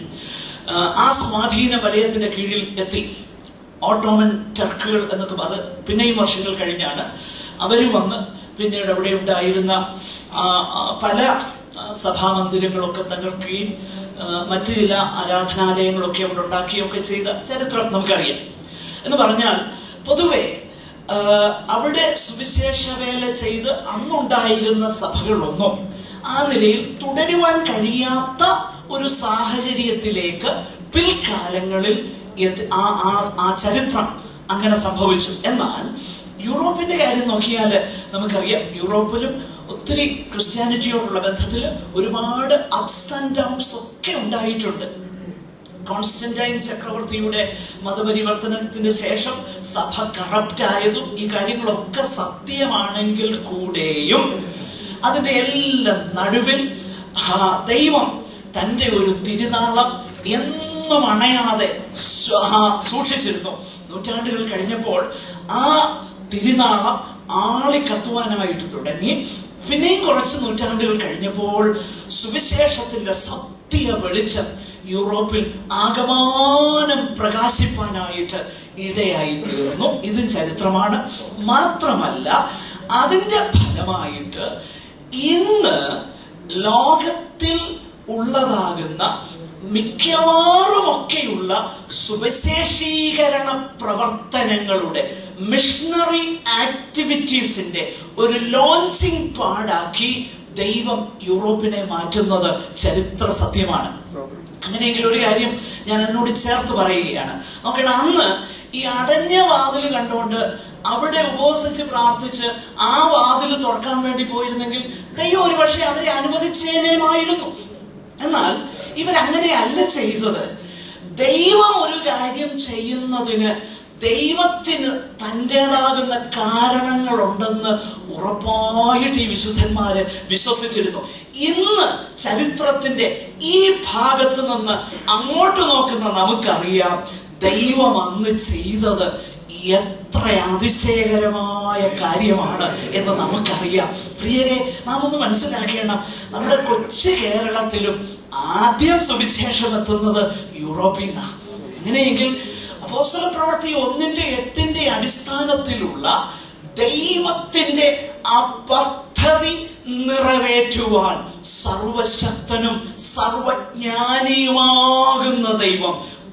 ആ, ആ സ്വാധീന വലയത്തിന്റെ കീഴിൽ എത്തി ഓട്ടോമൻ ടർക്കുകൾ എന്നൊക്കെ അത് പിന്നെയും വർഷങ്ങൾ കഴിഞ്ഞാണ് അവർ വന്ന് പിന്നീട് അവിടെ ഉണ്ടായിരുന്ന ആ, ആ, പല ആ, സഭാമന്ദിരങ്ങളൊക്കെ തകർക്കുകയും ആ, മറ്റു ചില ആരാധനാലയങ്ങളൊക്കെ അവിടെ ഉണ്ടാക്കുകയൊക്കെ ചെയ്ത ചരിത്രം നമുക്കറിയാം എന്ന് പറഞ്ഞാൽ പൊതുവെ ആ, അവിടെ സുവിശേഷ വേല ചെയ്ത് അന്നുണ്ടായിരുന്ന സഭകളൊന്നും ആ നിലയിൽ തുടരുവാൻ കഴിയാത്ത ഒരു സാഹചര്യത്തിലേക്ക് പിൽക്കാലങ്ങളിൽ എത്തി- ആ ആ- ആ ചരിത്രം അങ്ങനെ സംഭവിച്ചു എന്നാൽ യൂറോപ്പിന്റെ കാര്യം നോക്കിയാൽ നമുക്കറിയാം യൂറോപ്പിലും ഒത്തിരി ക്രിസ്ത്യാനിറ്റിയോടുള്ള ബന്ധത്തിൽ ഒരുപാട് അപ്സ് ആൻഡ് ഡൗൺസ് ഒക്കെ ഉണ്ടായിട്ടുണ്ട് കോൺസ്റ്റന്റൈൻ ചക്രവർത്തിയുടെ മതപരിവർത്തനത്തിന് ശേഷം സഭ കറപ്റ്റ് ആയതും ഈ കാര്യങ്ങളൊക്കെ സത്യമാണെങ്കിൽ കൂടെയും അതിന്റെ എല്ലാം നടുവിൽ ആ, ദൈവം തന്റെ ഒരു തിരുനാളം എന്നും അണയാതെ സ്വ- ആ, സൂക്ഷിച്ചിരുന്നു നൂറ്റാണ്ടുകൾ കഴിഞ്ഞപ്പോൾ ആ തിരുനാളം ആളിക്കത്തുവാനായിട്ട് തുടങ്ങി പിന്നെയും കുറച്ച് നൂറ്റാണ്ടുകൾ കഴിഞ്ഞപ്പോൾ സുവിശേഷത്തിന്റെ സത്യ വെളിച്ചം യൂറോപ്പിൽ ആകമാനം പ്രകാശിപ്പാനായിട്ട് ഇടയായി തീർന്നു ഇത് ചരിത്രമാണ് മാത്രമല്ല അതിന്റെ ഫലമായിട്ട് ഇന്ന് ലോകത്തിൽ ഉള്ളതാകുന്ന മിക്കവാറുമൊക്കെയുള്ള സുവിശേഷീകരണ പ്രവർത്തനങ്ങളുടെ മിഷണറി ആക്ടിവിറ്റീസിന്റെ ഒരു ലോഞ്ചിങ് പാടാക്കി ദൈവം യൂറോപ്പിനെ മാറ്റുന്നത് ചരിത്ര സത്യമാണ് അങ്ങനെയെങ്കിൽ ഒരു കാര്യം ഞാൻ അതിനോട് ചേർത്ത് പറയുകയാണ് നോക്കണം അന്ന് ഈ അടഞ്ഞ വാതിൽ കണ്ടുകൊണ്ട് അവിടെ ഉപവസിച്ച് പ്രാർത്ഥിച്ച് ആ വാതിൽ തുറക്കാൻ വേണ്ടി പോയിരുന്നെങ്കിൽ ദൈവം ഒരു പക്ഷെ അവരെ അനുവദിച്ചേനേമായിരുന്നു എന്നാൽ ഇവരങ്ങനെയല്ല ചെയ്തത് ദൈവം ഒരു കാര്യം ചെയ്യുന്നതിന് ദൈവത്തിന് തൻ്റെതാകുന്ന കാരണങ്ങളുണ്ടെന്ന് ഉറപ്പായിട്ട് ഈ വിശുദ്ധന്മാര് വിശ്വസിച്ചിരുന്നു ഇന്ന് ചരിത്രത്തിന്റെ ഈ ഭാഗത്ത് നിന്ന് അങ്ങോട്ട് നോക്കുന്ന നമുക്കറിയാം ദൈവം അന്ന് ചെയ്തത് എത്ര അതിശയകരമായ കാര്യമാണ് എന്ന് നമുക്കറിയാം പ്രിയരെ നാം ഒന്ന് മനസ്സിലാക്കണം നമ്മുടെ കൊച്ചു കേരളത്തിലും ആദ്യം സുവിശേഷം എത്തുന്നത് യൂറോപ്പിൽ നിന്നാണ് അങ്ങനെയെങ്കിൽ അപ്പോസ്തല പ്രവൃത്തി ഒന്നിന്റെ എട്ടിന്റെ അടിസ്ഥാനത്തിലുള്ള ദൈവത്തിന്റെ ആ പദ്ധതി നിറവേറ്റുവാൻ സർവശക്തനും സർവജ്ഞാനിയുമാകുന്ന ദൈവം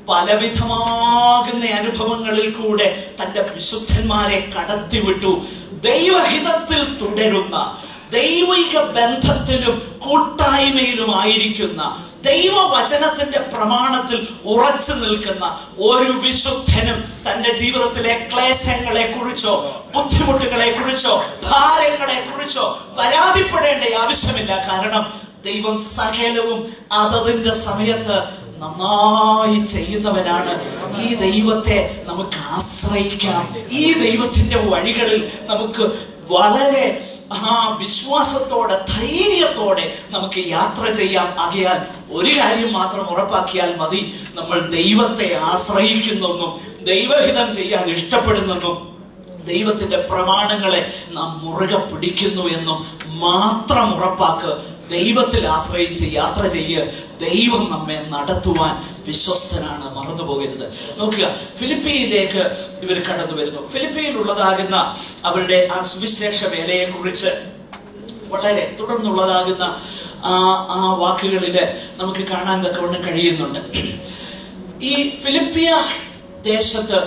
പലവിധമാകുന്ന അനുഭവങ്ങളിൽ കൂടെ തന്റെ വിശുദ്ധന്മാരെ കടത്തിവിട്ടു ദൈവഹിതത്തിൽ തുടരുന്ന ദൈവിക ബന്ധത്തിലും കൂട്ടായ്മയിലുമായിരിക്കുന്ന ദൈവവചനത്തിന്റെ പ്രമാണത്തിൽ ഉറച്ചു നിൽക്കുന്ന ഒരു വിശുദ്ധനും തന്റെ ജീവിതത്തിലെ ക്ലേശങ്ങളെ കുറിച്ചോ ബുദ്ധിമുട്ടുകളെ കുറിച്ചോ ഭാരങ്ങളെ കുറിച്ചോ പരാതിപ്പെടേണ്ട ആവശ്യമില്ല കാരണം ദൈവം സകലവും അതതിന്റെ സമയത്ത് നന്നായി ചെയ്യുന്നവനാണ് ഈ ദൈവത്തെ നമുക്ക് ആശ്രയിക്കാം ഈ ദൈവത്തിന്റെ വഴികളിൽ നമുക്ക് വളരെ ആ വിശ്വാസത്തോടെ ധൈര്യത്തോടെ നമുക്ക് യാത്ര ചെയ്യാം ആകയാൽ ഒരു കാര്യം മാത്രം ഉറപ്പാക്കിയാൽ മതി നമ്മൾ ദൈവത്തെ ആശ്രയിക്കുന്നെന്നും ദൈവഹിതം ചെയ്യാൻ ഇഷ്ടപ്പെടുന്നെന്നും ദൈവത്തിന്റെ പ്രമാണങ്ങളെ നാം മുറുകെ പിടിക്കുന്നു എന്നും മാത്രം ഉറപ്പാക്ക് ദൈവത്തിൽ ആശ്രയിച്ച് യാത്ര ചെയ്യ് ദൈവം നമ്മെ നടത്തുവാൻ വിശ്വസ്തനാണ് മറന്നു പോകരുത് നോക്കുക ഫിലിപ്പിയിലേക്ക് ഇവർ കടന്നു വരുന്നു ഫിലിപ്പിയിലുള്ളതാകുന്ന അവരുടെ ആ സുവിശേഷ വേലയെ കുറിച്ച് വളരെ തുടർന്നുള്ളതാകുന്ന ആ ആ വാക്കുകളിൽ നമുക്ക് കാണാൻ തക്കവണ്ണം കഴിയുന്നുണ്ട് ഈ ഫിലിപ്പിയ ദേശത്ത്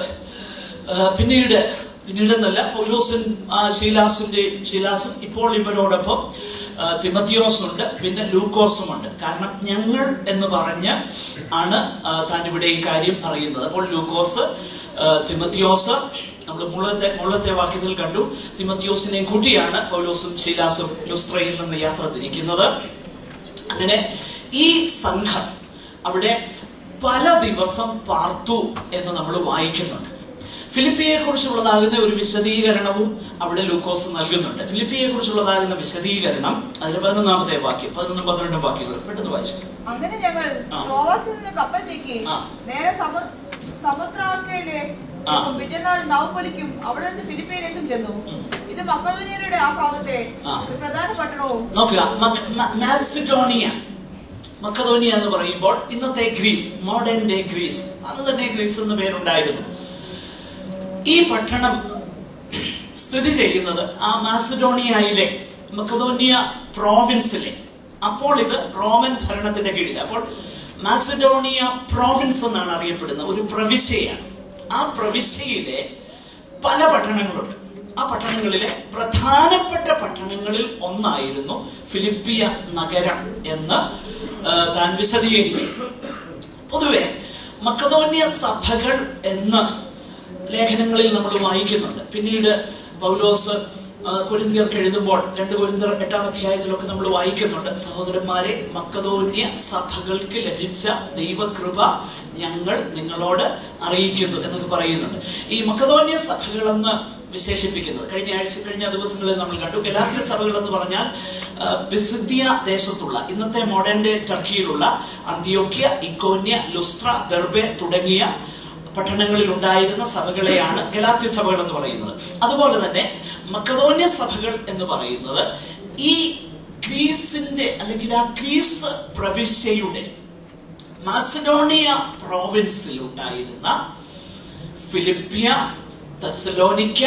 ആ, പിന്നീട് പിന്നീട് എന്നല്ല പൗലോസും ആ, ശീലാസിന്റെയും ശീലാസും ഇപ്പോൾ ഇവരോടൊപ്പം ആ, തിമത്തിയോസ് ഉണ്ട് പിന്നെ ലൂക്കോസും ഉണ്ട് കാരണം ഞങ്ങൾ എന്ന് പറഞ്ഞ് ആണ് ആ, താൻ ഇവിടെ ഈ കാര്യം പറയുന്നത് അപ്പോൾ ലൂക്കോസ് ആ, തിമത്തിയോസ് നമ്മൾ മുള്ളത്തെ മുള്ളത്തെ വാക്യത്തിൽ കണ്ടു തിമത്തിയോസിനെയും കൂട്ടിയാണ് പൗലോസും ശീലാസും ലുസ്ത്രയിൽ നിന്ന് യാത്ര തിരിക്കുന്നത് അങ്ങനെ ഈ സംഘം അവിടെ പല ദിവസം പാർത്തു എന്ന് നമ്മൾ വായിക്കുന്നുണ്ട് ഫിലിപ്പിയെ കുറിച്ചുള്ളതാകുന്ന ഒരു വിശദീകരണവും അവിടെ ലൂക്കോസ് നൽകുന്നുണ്ട് ഫിലിപ്പിയെ കുറിച്ചുള്ളതാകുന്ന വിശദീകരണം അതിന്റെ പതിനൊന്നാമത്തെ വാക്യം പതിനൊന്നും പന്ത്രണ്ടും വാക്യങ്ങൾ പെട്ടെന്ന് വായിച്ചു അങ്ങനെ ഞങ്ങൾ ആ. ട്രോവാസിൽ നിന്ന് കപ്പൽ നീക്കി ആ. നേരെ സമു- സമുദ്രാർക്കയിലെ ആ. പിറ്റന്നാൾ നവപ്പൊലിക്കും അവിടെ നിന്ന് ഫിലിപ്പയിലേക്കും ചെന്നു ഉം. ഇത് മക്കോദൂനിയരുടെ ആ ഭാഗത്തെ ആ. ഒരു പ്രധാന പട്ടണവും നോക്കുക മക- മ- മാസിഡോണിയ മക്കതോനിയ എന്ന് പറയുമ്പോൾ ഇന്നത്തെ ഗ്രീസ് മോഡേൺ ഡേ ഗ്രീസ് അന്ന് തന്നെ ഗ്രീസ് എന്ന് പേരുണ്ടായിരുന്നു ഈ പട്ടണം സ്ഥിതി ചെയ്യുന്നത് ആ മാസിഡോണിയയിലെ മക്കതോനിയ പ്രോവിൻസിലെ അപ്പോൾ ഇത് റോമൻ ഭരണത്തിന്റെ കീഴിൽ അപ്പോൾ മാസിഡോണിയ പ്രോവിൻസ് എന്നാണ് അറിയപ്പെടുന്നത് ഒരു പ്രവിശ്യയാണ് ആ പ്രവിശ്യയിലെ പല പട്ടണങ്ങളുണ്ട് ആ പട്ടണങ്ങളിലെ പ്രധാനപ്പെട്ട പട്ടണങ്ങളിൽ ഒന്നായിരുന്നു ഫിലിപ്പിയ നഗരം എന്ന് ആ, താൻ വിശദീകരിക്കും പൊതുവെ മക്കതോന്യ സഭകൾ എന്ന് ലേഖനങ്ങളിൽ നമ്മൾ വായിക്കുന്നുണ്ട് പിന്നീട് പൗലോസ് ആ, കൊരിന്ത്യർക്ക് എഴുതുമ്പോൾ രണ്ട് കൊരിന്ത്യർ എട്ടാം അധ്യായത്തിലൊക്കെ നമ്മൾ വായിക്കുന്നുണ്ട് സഹോദരന്മാരെ മക്കതോന്യ സഭകൾക്ക് ലഭിച്ച ദൈവകൃപ ഞങ്ങൾ നിങ്ങളോട് അറിയിക്കുന്നു എന്നൊക്കെ പറയുന്നുണ്ട് ഈ മക്കതോന്യ സഭകളെന്ന് വിശേഷിപ്പിക്കുന്നത് കഴിഞ്ഞ ആഴ്ച കഴിഞ്ഞ ദിവസങ്ങളിൽ നമ്മൾ കണ്ടു ഗലാത്യ സഭകൾ എന്ന് പറഞ്ഞാൽ ആ, പിസിദ്യ ദേശത്തുള്ള ഇന്നത്തെ മോഡേൺ ഡേ ടർക്കിയിലുള്ള അന്ത്യോക്യ ഇക്കോന്യ ലുസ്ത്ര ദർബെ തുടങ്ങിയ പട്ടണങ്ങളിൽ ഉണ്ടായിരുന്ന സഭകളെയാണ് ഗലാത്യ സഭകൾ എന്ന് പറയുന്നത് അതുപോലെ തന്നെ മക്കതോന്യ സഭകൾ എന്ന് പറയുന്നത് ഈ ഗ്രീസിന്റെ അല്ലെങ്കിൽ ആ ഗ്രീസ് പ്രവിശ്യയുടെ മാസഡോണിയ പ്രോവിൻസിൽ ഉണ്ടായിരുന്ന ഫിലിപ്പിയ തെസലോനിക്ക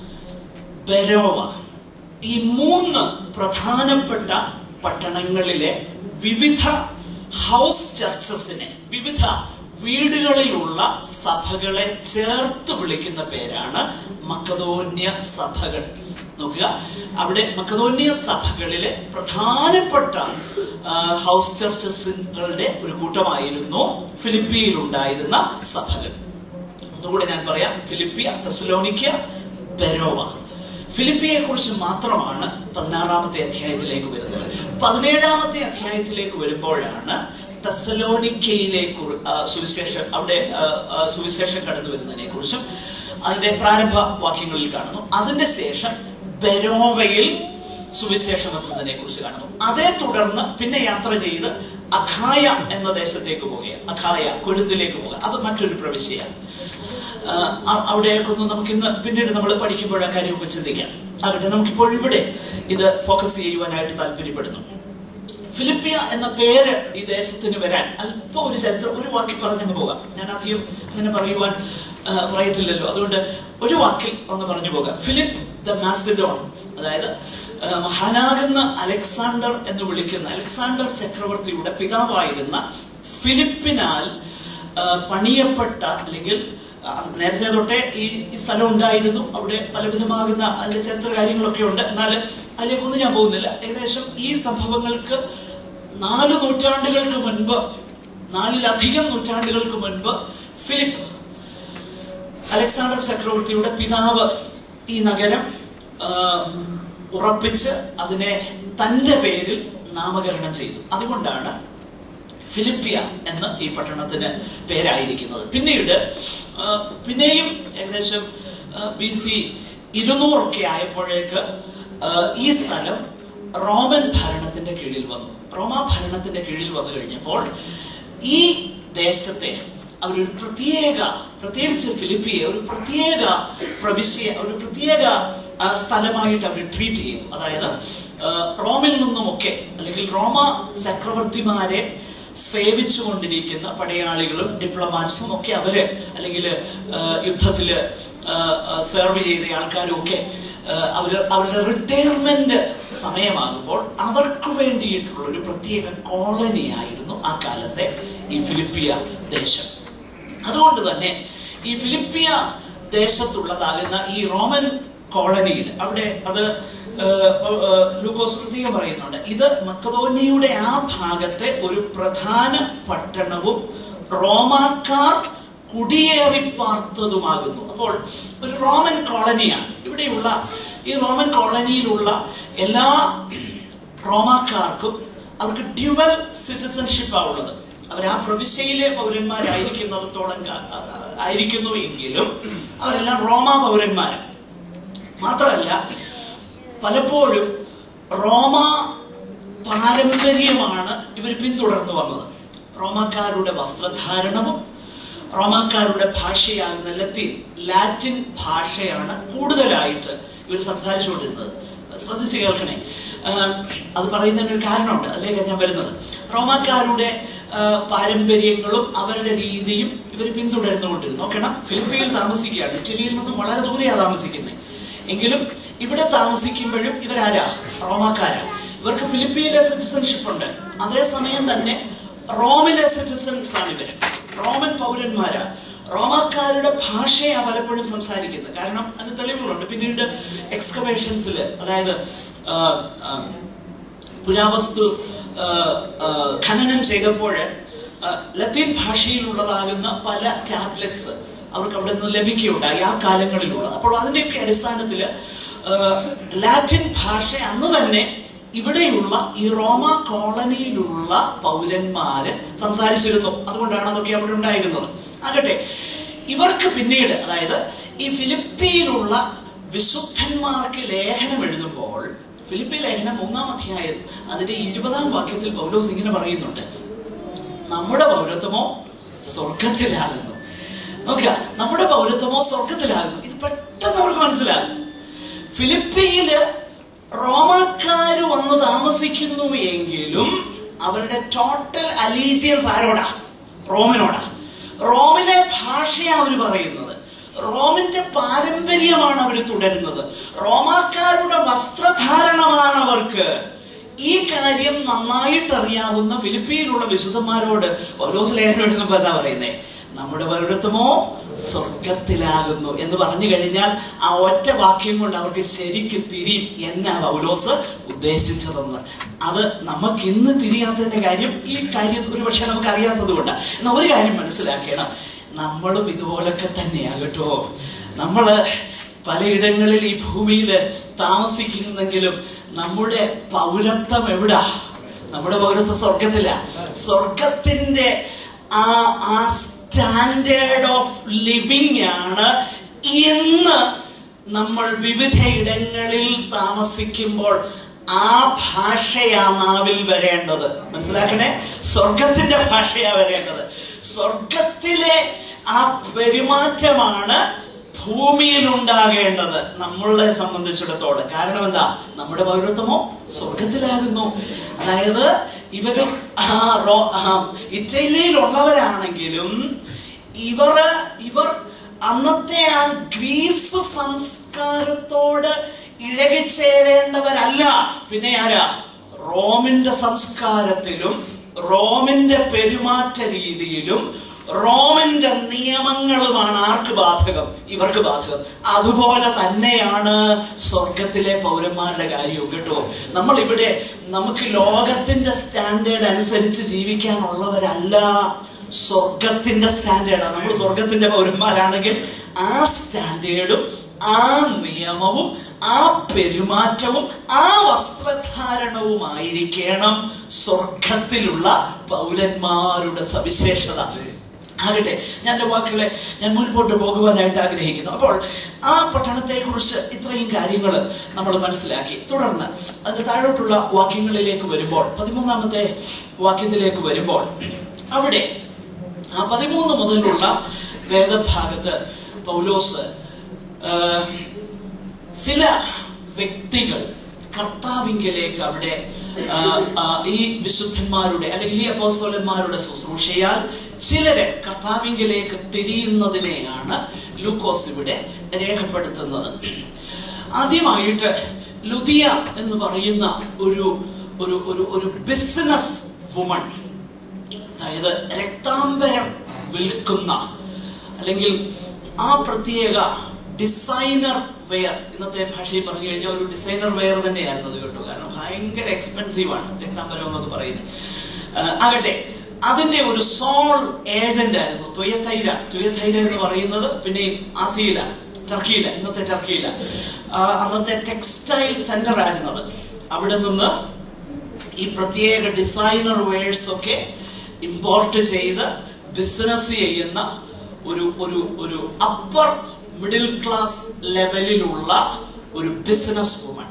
ബെരോവ ഈ മൂന്ന് പ്രധാനപ്പെട്ട പട്ടണങ്ങളിലെ വിവിധ ഹൗസ് ചർച്ചസിനെ വിവിധ വീടുകളിലുള്ള സഭകളെ ചേർത്ത് വിളിക്കുന്ന പേരാണ് മക്കതോന്യ സഭകൾ നോക്കുക അവിടെ മക്കതോന്യ സഭകളിലെ പ്രധാനപ്പെട്ട ആ, ഹൗസ് ചർച്ചസുകളുടെ ഒരു കൂട്ടമായിരുന്നു ഫിലിപ്പിയിൽ ഉണ്ടായിരുന്ന സഭകൾ ഒന്നുകൂടെ ഞാൻ പറയാം ഫിലിപ്പിയ തെസലോനിക്ക ബെരോവ ഫിലിപ്പിയെ കുറിച്ച് മാത്രമാണ് പതിനാറാമത്തെ അധ്യായത്തിലേക്ക് വരുന്നത് പതിനേഴാമത്തെ അധ്യായത്തിലേക്ക് വരുമ്പോഴാണ് തെസലോനിക്കയിലേക്ക് സുവിശേഷം അവിടെ ആ, ആ, സുവിശേഷം കടന്നു വരുന്നതിനെ കുറിച്ചും അതിന്റെ പ്രാരംഭ വാക്യങ്ങളിൽ കാണുന്നു അതിന്റെ ശേഷം ബെരോവയിൽ സുവിശേഷം എത്തുന്നതിനെ കുറിച്ച് കാണുന്നു അതേ തുടർന്ന് പിന്നെ യാത്ര ചെയ്ത് അഖായ എന്ന ദേശത്തേക്ക് പോവുകയാണ് അഖായ കുരുത്തിലേക്ക് പോകുക അത് മറ്റൊരു പ്രവിശ്യയാണ് ആ, അ- അവിടെയൊക്കെ നമുക്ക് ഇന്ന് പിന്നീട് നമ്മൾ പഠിക്കുമ്പോൾ ആ കാര്യമൊക്കെ ചിന്തിക്കാം ആകട്ടെ നമുക്കിപ്പോൾ ഇവിടെ ഇത് ഫോക്കസ് ചെയ്യുവാനായിട്ട് താല്പര്യപ്പെടുന്നു ഫിലിപ്പിയ എന്ന പേര് ഈ ദേശത്തിന് വരാൻ അല്പം ഒരു ചരിത്രം ഒരു വാക്കിൽ പറഞ്ഞങ്ങ് പോകാം ഞാൻ അധികം അങ്ങനെ പറയുവാൻ ആ, പറയത്തില്ലല്ലോ അതുകൊണ്ട് ഒരു വാക്കിൽ ഒന്ന് പറഞ്ഞു പോകാം ഫിലിപ്പ് ദ മാസിഡോൺ അതായത് ആ, മഹാനാകുന്ന അലക്സാണ്ടർ എന്ന് വിളിക്കുന്ന അലക്സാണ്ടർ ചക്രവർത്തിയുടെ പിതാവായിരുന്ന ഫിലിപ്പിനാൽ ആ, പണിയപ്പെട്ട അല്ലെങ്കിൽ ആ, നേരത്തെ തൊട്ടേ ഈ ഈ സ്ഥലം ഉണ്ടായിരുന്നു അവിടെ പലവിധമാകുന്ന അതിന്റെ ചരിത്ര കാര്യങ്ങളൊക്കെ ഉണ്ട് എന്നാൽ അതിലേക്കൊന്നും ഞാൻ പോകുന്നില്ല ഏകദേശം ഈ സംഭവങ്ങൾക്ക് നാല് നൂറ്റാണ്ടുകൾക്ക് മുൻപ് നാലിലധികം നൂറ്റാണ്ടുകൾക്ക് മുൻപ് ഫിലിപ്പ് അലക്സാണ്ടർ ചക്രവർത്തിയുടെ പിതാവ് ഈ നഗരം ആ, ഉറപ്പിച്ച് അതിനെ തന്റെ പേരിൽ നാമകരണം ചെയ്തു അതുകൊണ്ടാണ് ഫിലിപ്പിയ എന്ന് ഈ പട്ടണത്തിന് പേരായിരിക്കുന്നത് പിന്നീട് ആ, പിന്നെയും ഏകദേശം ബി സി ഇരുന്നൂറൊക്കെ ആയപ്പോഴേക്ക് ആ, ഈ സ്ഥലം റോമൻ ഭരണത്തിന്റെ കീഴിൽ വന്നു റോമാ ഭരണത്തിന്റെ കീഴിൽ വന്നു കഴിഞ്ഞപ്പോൾ ഈ ദേശത്തെ അവരൊരു പ്രത്യേക പ്രത്യേകിച്ച് ഫിലിപ്പിയെ ഒരു പ്രത്യേക പ്രവിശ്യ ഒരു പ്രത്യേക ആ, സ്ഥലമായിട്ട് അവർ ട്രീറ്റ് ചെയ്തു അതായത് ആ, റോമിൽ നിന്നുമൊക്കെ അല്ലെങ്കിൽ റോമ ചക്രവർത്തിമാരെ സേവിച്ചുകൊണ്ടിരിക്കുന്ന പടയാളികളും ഡിപ്ലോമാറ്റ്സും ഒക്കെ അവര് അല്ലെങ്കിൽ യുദ്ധത്തില് സെർവ് ചെയ്ത ആൾക്കാരും ഒക്കെ ആ, അവര് അവരുടെ റിട്ടയർമെന്റ് സമയമാകുമ്പോൾ അവർക്ക് വേണ്ടിയിട്ടുള്ള ഒരു പ്രത്യേക കോളനി ആയിരുന്നു ആ കാലത്തെ ഈ ഫിലിപ്പിയ ദേശം അതുകൊണ്ട് തന്നെ ഈ ഫിലിപ്പിയ ദേശത്തുള്ളതാകുന്ന ഈ റോമൻ കോളനിയിൽ അവിടെ അത് ഏഹ്, ഏഹ്, ലൂക്കോസ് പ്രത്യേകം പറയുന്നുണ്ട് ഇത് മക്കതോന്യയുടെ ആ ഭാഗത്തെ ഒരു പ്രധാന പട്ടണവും റോമാക്കാർ കുടിയേറി പാർത്തതുമാകുന്നു അപ്പോൾ ഒരു റോമൻ കോളനിയാണ് ഇവിടെയുള്ള ഈ റോമൻ കോളനിയിലുള്ള എല്ലാ റോമാക്കാർക്കും അവർക്ക് ഡ്യുവൽ സിറ്റിസൺഷിപ്പ് ഉള്ളത് അവർ ആ പ്രവിശ്യയിലെ പൗരന്മാരായിരിക്കുന്നിടത്തോളം കാ- ആയിരിക്കുന്നു എങ്കിലും അവരെല്ലാം റോമ പൗരന്മാരാണ് മാത്രമല്ല പലപ്പോഴും റോമ പാരമ്പര്യമാണ് ഇവർ പിന്തുടർന്നു വന്നത് റോമാക്കാരുടെ വസ്ത്രധാരണവും റോമാക്കാരുടെ ഭാഷയാകുന്ന ലത്തീൻ ലാറ്റിൻ ഭാഷയാണ് കൂടുതലായിട്ട് ഇവർ സംസാരിച്ചുകൊണ്ടിരുന്നത് ശ്രദ്ധിച്ച് കേൾക്കണേ ആഹ് അത് പറയുന്നതിന് ഒരു കാരണമുണ്ട് അതിലേക്ക് ഞാൻ വരുന്നത് റോമാക്കാരുടെ ആഹ് പാരമ്പര്യങ്ങളും അവരുടെ രീതിയും ഇവർ പിന്തുടർന്നുകൊണ്ടിരുന്നു നോക്കണം ഫിലിപ്പീനിൽ താമസിക്കുകയാണ് ഇറ്റലിയിൽ നിന്നും വളരെ ദൂരെയാണ് താമസിക്കുന്നത് എങ്കിലും ഇവിടെ താമസിക്കുമ്പോഴും ഇവരാരാ റോമാക്കാരാ ഇവർക്ക് ഫിലിപ്പീനിലെ സിറ്റിസൺഷിപ്പ് ഉണ്ട് അതേസമയം തന്നെ റോമിലെ സിറ്റിസൺസ് ആണ് ഇവര് റോമൻ പൗരന്മാരാ റോമാക്കാരുടെ ഭാഷയാ പലപ്പോഴും സംസാരിക്കുന്നത് കാരണം അതിന് തെളിവുകളുണ്ട് പിന്നീട് എക്സ്കവേഷൻസിൽ അതായത് ആ, ആ, പുരാവസ്തു ആ, ആ, ഖനനം ചെയ്തപ്പോൾ ആ, ലത്തീൻ ഭാഷയിലുള്ളതാകുന്ന പല ടാബ്ലറ്റ്സ് അവർക്ക് അവിടെ നിന്ന് ലഭിക്കുകയുണ്ടായി ആ കാലങ്ങളിലുള്ളത് അപ്പോൾ അതിന്റെയൊക്കെ അടിസ്ഥാനത്തിൽ ലാറ്റിൻ ഭാഷ അന്ന് തന്നെ ഇവിടെയുള്ള ഈ റോമ കോളനിയിലുള്ള പൗരന്മാര് സംസാരിച്ചിരുന്നു അതുകൊണ്ടാണ് അതൊക്കെ അവിടെ ഉണ്ടായിരുന്നത് ആകട്ടെ ഇവർക്ക് പിന്നീട് അതായത് ഈ ഫിലിപ്പിയിലുള്ള വിശുദ്ധന്മാർക്ക് ലേഖനം എഴുതുമ്പോൾ ഫിലിപ്പി ലേഖനം മൂന്നാം അധ്യായം അതിന്റെ ഇരുപതാം വാക്യത്തിൽ പൗലോസ് ഇങ്ങനെ പറയുന്നുണ്ട് നമ്മുടെ പൗരത്വമോ സ്വർഗത്തിലാകുന്നു നോക്കുക നമ്മുടെ പൗരത്വമോ സ്വർഗത്തിലാകുന്നു ഇത് പെട്ടെന്ന് അവർക്ക് മനസ്സിലാകും ഫിലിപ്പിയില് റോമാക്കാര് വന്ന് താമസിക്കുന്നു എങ്കിലും അവരുടെ ടോട്ടൽ അലീജിയൻസ് ആരോടാ റോമിനോടാ റോമിലെ ഭാഷയാണ് അവർ പറയുന്നത് റോമിന്റെ പാരമ്പര്യമാണ് അവർ തുടരുന്നത് റോമാക്കാരുടെ വസ്ത്രധാരണമാണ് അവർക്ക് ഈ കാര്യം നന്നായിട്ട് അറിയാവുന്ന ഫിലിപ്പീനിലുള്ള വിശുദ്ധന്മാരോട് പൗലോസ് ലേഖനം എഴുതുമ്പോൾ എന്താ പറയുന്നേ നമ്മുടെ പൗരത്വമോ സ്വർഗത്തിലാകുന്നു എന്ന് പറഞ്ഞു കഴിഞ്ഞാൽ ആ ഒറ്റ വാക്യം കൊണ്ട് അവർക്ക് ശരിക്ക് തിരിയും എന്നാ പൗലോസ് ഉദ്ദേശിച്ചതെന്ന് അത് നമുക്ക് ഇന്ന് തിരിയാത്തതിന്റെ കാര്യം ഈ കാര്യം ഒരുപക്ഷെ നമുക്ക് അറിയാത്തത് കൊണ്ടാണ് എന്നാൽ ഒരു കാര്യം മനസ്സിലാക്കണം നമ്മളും ഇതുപോലൊക്കെ തന്നെയാകട്ടോ നമ്മള് പലയിടങ്ങളിൽ ഈ ഭൂമിയിൽ താമസിക്കുന്നെങ്കിലും നമ്മുടെ പൗരത്വം എവിടാ നമ്മുടെ പൗരത്വം സ്വർഗത്തില സ്വർഗത്തിന്റെ ആ ആ സ്റ്റാൻഡേർഡ് ഓഫ് ലിവിങ് ആണ് ഇന്ന് നമ്മൾ വിവിധ ഇടങ്ങളിൽ താമസിക്കുമ്പോൾ ആ ഭാഷയാ നാവിൽ വരേണ്ടത് മനസ്സിലാക്കണേ സ്വർഗത്തിന്റെ ഭാഷയാ വരേണ്ടത് സ്വർഗത്തിലെ ആ പെരുമാറ്റമാണ് ഭൂമിയിൽ ഉണ്ടാകേണ്ടത് നമ്മളെ സംബന്ധിച്ചിടത്തോളം കാരണം എന്താ നമ്മുടെ പൗരത്വമോ സ്വർഗത്തിലാകുന്നു അതായത് ഇവരും ആ റോ- ആ ഇറ്റലിയിലുള്ളവരാണെങ്കിലും ഇവർ ഇവർ അന്നത്തെ ആ ഗ്രീസ് സംസ്കാരത്തോട് ഇഴകിച്ചേരേണ്ടവരല്ല പിന്നെ ആരാ റോമിന്റെ സംസ്കാരത്തിലും റോമിന്റെ പെരുമാറ്റ രീതിയിലും റോമിന്റെ നിയമങ്ങളുമാണ് ആർക്ക് ബാധകം ഇവർക്ക് ബാധകം അതുപോലെ തന്നെയാണ് സ്വർഗത്തിലെ പൗരന്മാരുടെ കാര്യവും കേട്ടോ നമ്മൾ ഇവിടെ നമുക്ക് ലോകത്തിന്റെ സ്റ്റാൻഡേർഡ് അനുസരിച്ച് ജീവിക്കാനുള്ളവരല്ല സ്വർഗത്തിന്റെ സ്റ്റാൻഡേർഡാണ് നമ്മൾ സ്വർഗത്തിന്റെ പൗരന്മാരാണെങ്കിൽ ആ സ്റ്റാൻഡേർഡും ആ നിയമവും ആ പെരുമാറ്റവും ആ വസ്ത്രധാരണവുമായിരിക്കണം സ്വർഗത്തിലുള്ള പൗരന്മാരുടെ സവിശേഷത ആകട്ടെ ഞാൻ എൻ്റെ വാക്കുകളെ ഞാൻ മുൻപോട്ട് പോകുവാനായിട്ട് ആഗ്രഹിക്കുന്നു അപ്പോൾ ആ പട്ടണത്തെ കുറിച്ച് ഇത്രയും കാര്യങ്ങൾ നമ്മൾ മനസ്സിലാക്കി തുടർന്ന് അതിന്റെ താഴോട്ടുള്ള വാക്യങ്ങളിലേക്ക് വരുമ്പോൾ പതിമൂന്നാമത്തെ വാക്യത്തിലേക്ക് വരുമ്പോൾ അവിടെ ആ പതിമൂന്ന് മുതലുള്ള വേദഭാഗത്ത് പൗലോസ് ആ, ചില വ്യക്തികൾ കർത്താവിങ്കലേക്ക് അവിടെ ആ, ആ, ഈ വിശുദ്ധന്മാരുടെ അല്ലെങ്കിൽ ഈ അപ്പോസ്തലന്മാരുടെ ശുശ്രൂഷയാൽ ചിലരെ കർത്താവിങ്കലേക്ക് തിരിയുന്നതിനെയാണ് ലൂക്കോസ് ഇവിടെ രേഖപ്പെടുത്തുന്നത് ആദ്യമായിട്ട് ലുദിയ എന്ന് പറയുന്ന ഒരു ഒരു ഒരു ഒരു ബിസിനസ് വുമൺ അതായത് രക്താംബരം വിൽക്കുന്ന അല്ലെങ്കിൽ ആ പ്രത്യേക ഡിസൈനർ വെയർ ഇന്നത്തെ ഭാഷയിൽ പറഞ്ഞു കഴിഞ്ഞാൽ ഒരു ഡിസൈനർ വെയർ തന്നെയായിരുന്നു അത് കേട്ടോ കാരണം ഭയങ്കര എക്സ്പെൻസീവ് ആണ് രക്താംബരം എന്നൊക്കെ പറയുന്നത് ആ, ആകട്ടെ അതിന്റെ ഒരു സോൾ ഏജന്റ് ആയിരുന്നു തുയത്തൈര തുയത്തൈര എന്ന് പറയുന്നത് പിന്നെയും ആസിയില ടർക്കിയില ഇന്നത്തെ ടർക്കിയില ആ, അന്നത്തെ ടെക്സ്റ്റൈൽ സെന്റർ ആയിരുന്നത് അവിടെ നിന്ന് ഈ പ്രത്യേക ഡിസൈനർ വേഴ്സ് ഒക്കെ ഇമ്പോർട്ട് ചെയ്ത് ബിസിനസ് ചെയ്യുന്ന ഒരു ഒരു ഒരു അപ്പർ മിഡിൽ ക്ലാസ് ലെവലിലുള്ള ഒരു ബിസിനസ് വുമൺ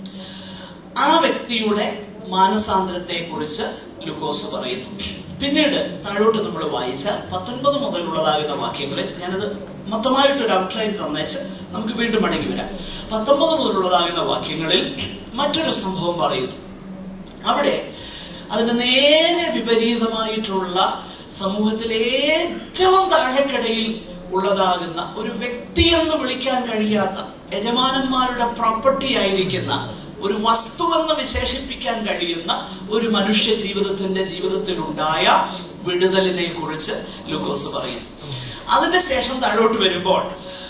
ആ വ്യക്തിയുടെ മാനസാന്തരത്തെ കുറിച്ച് ലുക്കോസ് പറയുന്നു പിന്നീട് താഴോട്ട് നമ്മൾ വായിച്ചാൽ പത്തൊൻപത് മുതലുള്ളതാകുന്ന വാക്യങ്ങളിൽ ഞാനത് മൊത്തമായിട്ടൊരു ഔട്ട്ലൈൻ തന്നേച്ച് നമുക്ക് വീണ്ടും മടങ്ങി വരാം പത്തൊമ്പത് മുതലുള്ളതാകുന്ന വാക്യങ്ങളിൽ മറ്റൊരു സംഭവം പറയുന്നു അവിടെ അതിന് നേരെ വിപരീതമായിട്ടുള്ള സമൂഹത്തിലെ ഏറ്റവും താഴെക്കടയിൽ ഉള്ളതാകുന്ന ഒരു വ്യക്തി എന്ന് വിളിക്കാൻ കഴിയാത്ത യജമാനന്മാരുടെ പ്രോപ്പർട്ടി ആയിരിക്കുന്ന ഒരു വസ്തു എന്ന് വിശേഷിപ്പിക്കാൻ കഴിയുന്ന ഒരു മനുഷ്യ ജീവിതത്തിന്റെ ജീവിതത്തിൽ ഉണ്ടായ വിടുതലിനെ കുറിച്ച് ലൂക്കോസ് പറയുന്നു അതിന്റെ ശേഷം താഴോട്ട് വരുമ്പോൾ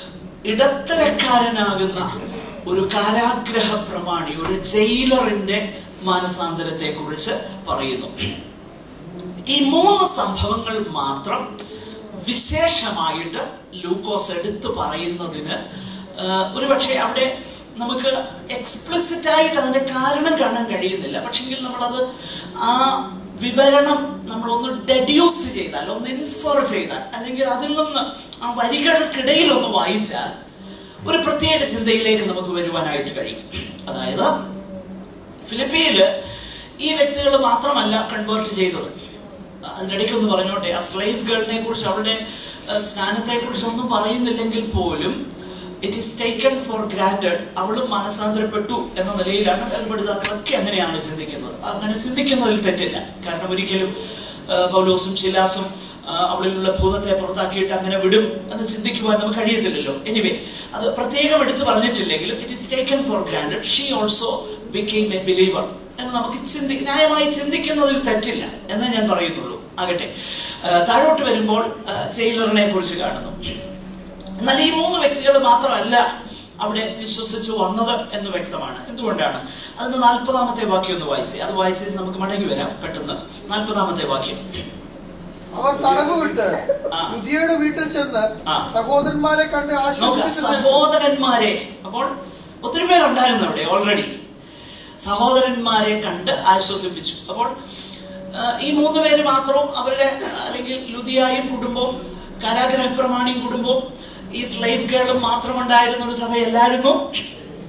ഇടത്തരക്കാരനാകുന്ന ഒരു കാരാഗ്രഹ പ്രമാണി ഒരു ജയിലറിന്റെ മാനസാന്തരത്തെ കുറിച്ച് പറയുന്നു ഈ മൂന്ന് സംഭവങ്ങൾ മാത്രം വിശേഷമായിട്ട് ലൂക്കോസ് എടുത്തു പറയുന്നതിന് ആ, ഒരുപക്ഷെ അവിടെ നമുക്ക് എക്സ്പ്ലിസിറ്റ് ആയിട്ട് അതിന്റെ കാരണം കാണാൻ കഴിയുന്നില്ല പക്ഷെങ്കിൽ നമ്മളത് ആ വിവരണം നമ്മളൊന്ന് ഡെഡ്യൂസ് ചെയ്താൽ ഒന്ന് ഇൻഫർ ചെയ്താൽ അല്ലെങ്കിൽ അതിൽ നിന്ന് ആ വരികൾക്കിടയിൽ ഒന്ന് വായിച്ചാൽ ഒരു പ്രത്യേക ചിന്തയിലേക്ക് നമുക്ക് വരുവാനായിട്ട് കഴിയും അതായത് ഫിലിപ്പീനില് ഈ വ്യക്തികൾ മാത്രമല്ല കൺവേർട്ട് ചെയ്തത് അതിനിടയ്ക്ക് ഒന്ന് പറഞ്ഞോട്ടെ ആ സ്ലൈഫ് ഗേളിനെ കുറിച്ച് അവളുടെ സ്നാനത്തെ കുറിച്ച് ഒന്നും പറയുന്നില്ലെങ്കിൽ പോലും it is taken for granted അവളും മനസാന്തരപ്പെട്ടു എന്ന നിലയിലാണ് കൽപ്പെടുതാക്കളൊക്കെ അങ്ങനെയാണ് ചിന്തിക്കുന്നത് അങ്ങനെ ചിന്തിക്കുന്നതിൽ തെറ്റില്ല കാരണം ഒരിക്കലും ആ, പൗലോസും ശിലാസും ആ, അവളിലുള്ള ഭൂതത്തെ പുറത്താക്കിയിട്ട് അങ്ങനെ വിടും എന്ന് ചിന്തിക്കുവാൻ നമുക്ക് കഴിയത്തില്ലല്ലോ എനിവേ അത് പ്രത്യേകം എടുത്തു പറഞ്ഞിട്ടില്ലെങ്കിലും it is taken for granted she also became a believer എന്ന് നമുക്ക് ചിന്തി ന്യായമായി ചിന്തിക്കുന്നതിൽ തെറ്റില്ല എന്നേ ഞാൻ പറയുന്നുള്ളൂ ആകട്ടെ ആ, താഴോട്ട് വരുമ്പോൾ ആ, ജയിലറിനെ കുറിച്ച് കാണുന്നു എന്നാൽ ഈ മൂന്ന് വ്യക്തികൾ മാത്രമല്ല അവിടെ വിശ്വസിച്ച് വന്നത് എന്ന് വ്യക്തമാണ് എന്തുകൊണ്ടാണ് അതിന്റെ നാൽപ്പതാമത്തെ വാക്യം ഒന്ന് വായിച്ചേ അത് വായിച്ച് നമുക്ക് മടങ്ങി വരാം പെട്ടെന്ന് നാൽപ്പതാമത്തെ വാക്യം അവർ തടവ് വിട്ട് ആ. ലുദിയയുടെ വീട്ടിൽ ചെന്ന് ആ. സഹോദരന്മാരെ കണ്ട് നോക്കാം ആശ്വസിപ്പിച്ചു സഹോദരന്മാരെ അപ്പോൾ ഒത്തിരി പേരുണ്ടായിരുന്നു അവിടെ ഓൾറെഡി സഹോദരന്മാരെ കണ്ട് ആശ്വസിപ്പിച്ചു അപ്പോൾ ആ, ഈ മൂന്ന് പേര് മാത്രവും അവരുടെ ആ, അല്ലെങ്കിൽ ലുതിയായും കുടുംബവും കാരാഗ്രഹ പ്രമാണിയും കുടുംബവും ഈ സ്ലൈഫ് ഗേളും മാത്രമുണ്ടായിരുന്ന ഒരു സഭയല്ലായിരുന്നു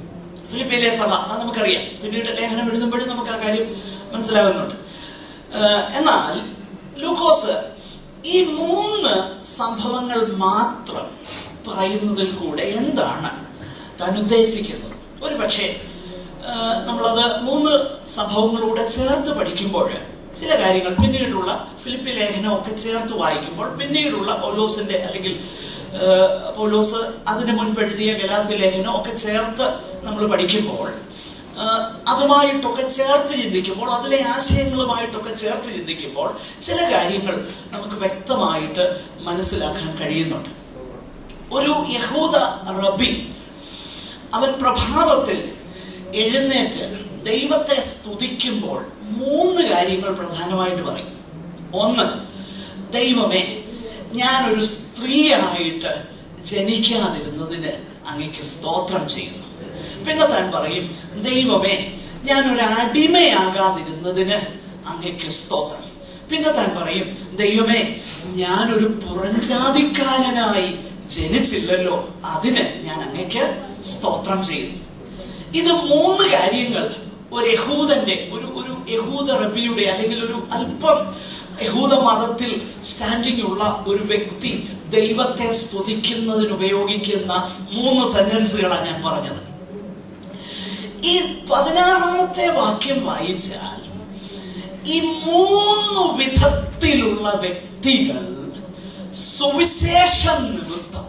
ഫിലിപ്പിയിലെ സഭ അത് നമുക്കറിയാം പിന്നീട് ലേഖനം എഴുതുമ്പോഴും നമുക്ക് ആ കാര്യം മനസ്സിലാകുന്നുണ്ട് ഏഹ് എന്നാൽ ലൂക്കോസ് ഈ മൂന്ന് സംഭവങ്ങൾ മാത്രം പറയുന്നതിൽ കൂടെ എന്താണ് താൻ ഉദ്ദേശിക്കുന്നത് ഒരു പക്ഷേ ഏഹ് നമ്മളത് മൂന്ന് സംഭവങ്ങളൂടെ ചേർത്ത് പഠിക്കുമ്പോൾ ചില കാര്യങ്ങൾ പിന്നീടുള്ള ഫിലിപ്പി ലേഖനമൊക്കെ ചേർത്ത് വായിക്കുമ്പോൾ പിന്നീടുള്ള പൗലോസിന്റെ അല്ലെങ്കിൽ ഏഹ് പൗലോസ് അതിന് മുൻപ് എഴുതിയ ഗലാത്തി ലേഖനം ഒക്കെ ചേർത്ത് നമ്മൾ പഠിക്കുമ്പോൾ ഏഹ് അതുമായിട്ടൊക്കെ ചേർത്ത് ചിന്തിക്കുമ്പോൾ അതിലെ ആശയങ്ങളുമായിട്ടൊക്കെ ചേർത്ത് ചിന്തിക്കുമ്പോൾ ചില കാര്യങ്ങൾ നമുക്ക് വ്യക്തമായിട്ട് മനസ്സിലാക്കാൻ കഴിയുന്നുണ്ട് ഒരു യഹൂദ റബി അവൻ പ്രഭാതത്തിൽ എഴുന്നേറ്റ് ദൈവത്തെ സ്തുതിക്കുമ്പോൾ മൂന്ന് കാര്യങ്ങൾ പ്രധാനമായിട്ട് പറയും ഒന്ന് ദൈവമേ ഞാനൊരു സ്ത്രീയായിട്ട് ജനിക്കാതിരുന്നതിന് അങ്ങക്ക് സ്തോത്രം ചെയ്യുന്നു പിന്നെ താൻ പറയും ദൈവമേ ഞാനൊരു അടിമയാകാതിരുന്നതിന് അങ്ങക്ക് സ്തോത്രം പിന്നെ താൻ പറയും ദൈവമേ ഞാനൊരു പുറംജാതിക്കാരനായി ജനിച്ചില്ലല്ലോ അതിന് ഞാൻ അങ്ങക്ക് സ്തോത്രം ചെയ്യുന്നു ഇത് മൂന്ന് കാര്യങ്ങൾ ഒരു യഹൂദന്റെ ഒരു ഒരു യഹൂദ റബിയുടെ അല്ലെങ്കിൽ ഒരു അല്പം യഹൂദ മതത്തിൽ സ്റ്റാൻഡിംഗ് ഉള്ള ഒരു വ്യക്തി ദൈവത്തെ സ്തുതിക്കുന്നതിന് ഉപയോഗിക്കുന്ന മൂന്ന് സെന്റൻസുകളാണ് ഞാൻ പറഞ്ഞത് ഈ പതിനാറാമത്തെ വാക്യം വായിച്ചാൽ ഈ മൂന്ന് വിധത്തിലുള്ള വ്യക്തികൾ സുവിശേഷം നിമിത്തം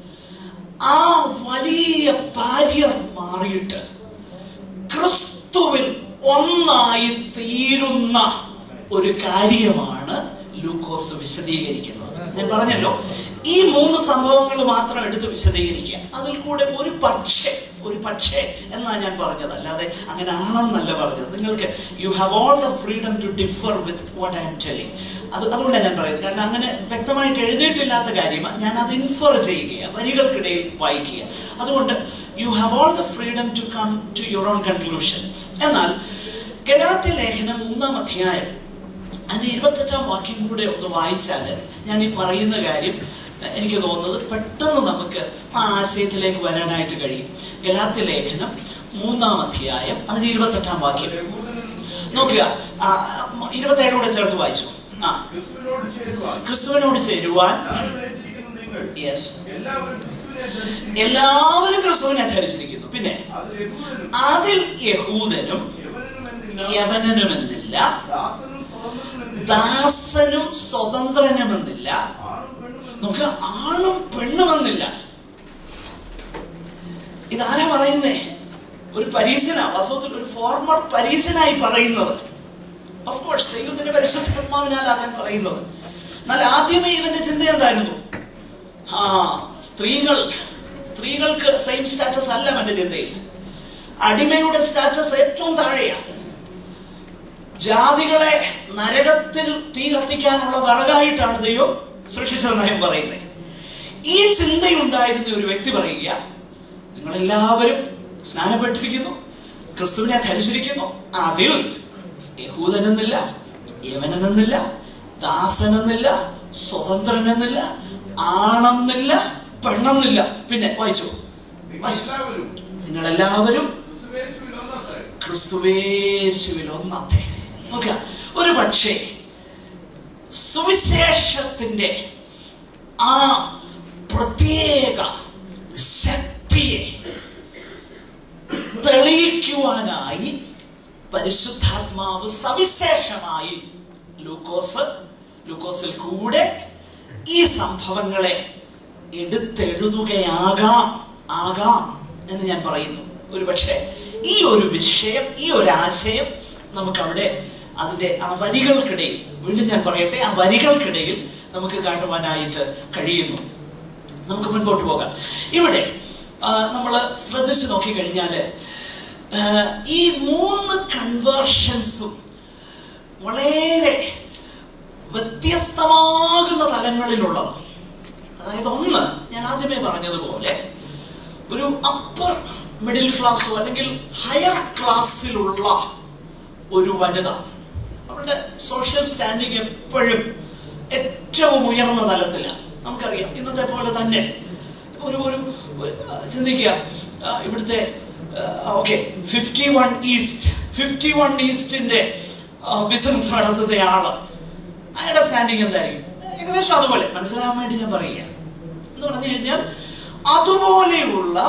ആ വലിയ ബാരിയർ മാറിയിട്ട് ക്രിസ്തുവിൽ ഒന്നായി തീരുന്ന ഒരു കാര്യമാണ് ലൂക്കോസ് വിശദീകരിക്കുന്നത് ഞാൻ പറഞ്ഞല്ലോ ഈ മൂന്ന് സംഭവങ്ങൾ മാത്രം എടുത്ത് വിശദീകരിക്കുക അതിൽ കൂടെ ഒരു പക്ഷേ ഒരു പക്ഷേ എന്നാ ഞാൻ പറഞ്ഞത് അല്ലാതെ അങ്ങനെ ആണെന്നല്ല പറഞ്ഞത് നിങ്ങൾക്ക് you have all the freedom to differ with what I am telling അത് അതുകൊണ്ടാണ് ഞാൻ പറയുന്നത് കാരണം അങ്ങനെ വ്യക്തമായിട്ട് എഴുതിയിട്ടില്ലാത്ത കാര്യമാണ് ഞാൻ അത് ഇൻഫർ ചെയ്യുക വരികൾക്കിടയിൽ വായിക്കുക അതുകൊണ്ട് you have all the freedom to come to your own conclusion എന്നാൽ ഗലാത്തി ലേഖനം മൂന്നാം അധ്യായം അതിന്റെ ഇരുപത്തെട്ടാം വാക്യം കൂടെ ഒന്ന് വായിച്ചാൽ ഞാൻ ഈ പറയുന്ന കാര്യം എനിക്ക് തോന്നുന്നത് പെട്ടെന്ന് നമുക്ക് ആ ആശയത്തിലേക്ക് വരാനായിട്ട് കഴിയും ഗലാത്തി ലേഖനം മൂന്നാം അധ്യായം അതിന്റെ ഇരുപത്തെട്ടാം വാക്യം നോക്കുക ആ, ഇരുപത്തേഴൂടെ ചേർത്ത് വായിച്ചു ആ ക്രിസ്തുവിനോട് ചേരുവാൻ ക്രിസ്തുവിനോട് ചേരുവാൻ ഞാൻ ഏറ്റിരിക്കുന്ന നിങ്ങൾ യെസ് എല്ലാവരും ക്രിസ്തുവിനെ ധരിച്ചിരിക്കുന്നു. എല്ലാവരും ക്രിസ്തുവിനെ ധരിച്ചിരിക്കുന്നു പിന്നെ അതിൽ യഹൂദനും അതിൽ യഹൂദനും യവനനുമെന്നില്ല, യവനനുമെന്നില്ല ദാസനും സ്വതന്ത്രനുമെന്നില്ല, ദാസനും സ്വതന്ത്രനുമെന്നില്ല ആണും പെണ്ണുമെന്നില്ല, നമുക്ക് ആണും പെണ്ണുമെന്നില്ല ഇതാരാ പറയുന്നേ ഒരു പരീശന വാസ്തവത്തിൽ ഒരു ഫോർമർ പരീശനായി പറയുന്നത് ഓഫ് കോഴ്സ് ദൈവത്തിന്റെ പരിശുദ്ധാത്മാവിനാലാകാൻ പറയുന്നത് എന്നാൽ ആദ്യമേ ഇവന്റെ ചിന്ത എന്തായിരുന്നു ആ സ്ത്രീകൾ സ്ത്രീകൾക്ക് സെയിം സ്റ്റാറ്റസ് അല്ല അവന്റെ ചിന്തയിൽ അടിമയുടെ സ്റ്റാറ്റസ് ഏറ്റവും താഴെയാണ് ജാതികളെ നരകത്തിൽ തീ കത്തിക്കാനുള്ള വിറകായിട്ടാണ് ദൈവം സൃഷ്ടിച്ചതെന്നായും പറയുന്നത് ഈ ചിന്തയുണ്ടായിരുന്ന ഒരു വ്യക്തി പറയുക നിങ്ങളെല്ലാവരും സ്നാനപ്പെട്ടിരിക്കുന്നു ക്രിസ്തുവിനെ ധരിച്ചിരിക്കുന്നു അതിൽ യഹൂദനെന്നില്ല യവനെന്നില്ല ദാസനെന്നില്ല സ്വതന്ത്രനെന്നില്ല ആണെന്നില്ല പെണ്ണെന്നില്ല പിന്നെ വായിച്ചു നിങ്ങളെല്ലാവരും നിങ്ങളെല്ലാവരും ക്രിസ്തുയേശുവിൽ ഒന്നത്രേ. ക്രിസ്തുവേശുവിൽ ഒന്നാത്തെ നോക്കുക ഒരു പക്ഷേ സുവിശേഷത്തിന്റെ ആ പ്രത്യേക ശക്തിയെ തെളിയിക്കുവാനായി പരിശുദ്ധാത്മാവ് സവിശേഷമായി ലൂക്കോസ് ലൂക്കോസിൽ കൂടെ ഈ സംഭവങ്ങളെ എടുത്തെഴുതുകയാകാം ആകാം എന്ന് ഞാൻ പറയുന്നു ഒരു പക്ഷേ ഈ ഒരു വിഷയം ഈ ഒരു ആശയം നമുക്കവിടെ അതിന്റെ ആ വരികൾക്കിടയിൽ വീണ്ടും ഞാൻ പറയട്ടെ ആ വരികൾക്കിടയിൽ നമുക്ക് കാണുവാനായിട്ട് കഴിയുന്നു നമുക്ക് മുൻപോട്ട് പോകാം ഇവിടെ നമ്മൾ ശ്രദ്ധിച്ചു നോക്കിക്കഴിഞ്ഞാല് ആ, ഈ മൂന്ന് കൺവേർഷൻസും വളരെ വ്യത്യസ്തമാകുന്ന തലങ്ങളിലുള്ളതാണ് അതായത് ഒന്ന് ഞാൻ ആദ്യമേ പറഞ്ഞതുപോലെ ഒരു അപ്പർ മിഡിൽ ക്ലാസ്സോ അല്ലെങ്കിൽ ഹയർ ക്ലാസ്സിലുള്ള ഒരു വനിത അവളുടെ സോഷ്യൽ സ്റ്റാൻഡിങ് എപ്പോഴും ഏറ്റവും ഉയർന്ന തലത്തിലാണ് നമുക്കറിയാം ഇന്നത്തെ പോലെ തന്നെ ഒരു ഒരു ഒരു, ആ, ചിന്തിക്കുക ആ, ഇവിടുത്തെ okay fifty one east fifty one ഈസ്റ്റിന്റെ ബിസിനസ് നടത്തുന്നയാള് അയാളുടെ സ്റ്റാൻഡിങ് എന്തായിരിക്കും ഏകദേശം അതുപോലെ മനസ്സിലാകാൻ വേണ്ടി ഞാൻ പറയുക എന്ന് പറഞ്ഞു കഴിഞ്ഞാൽ അതുപോലെയുള്ള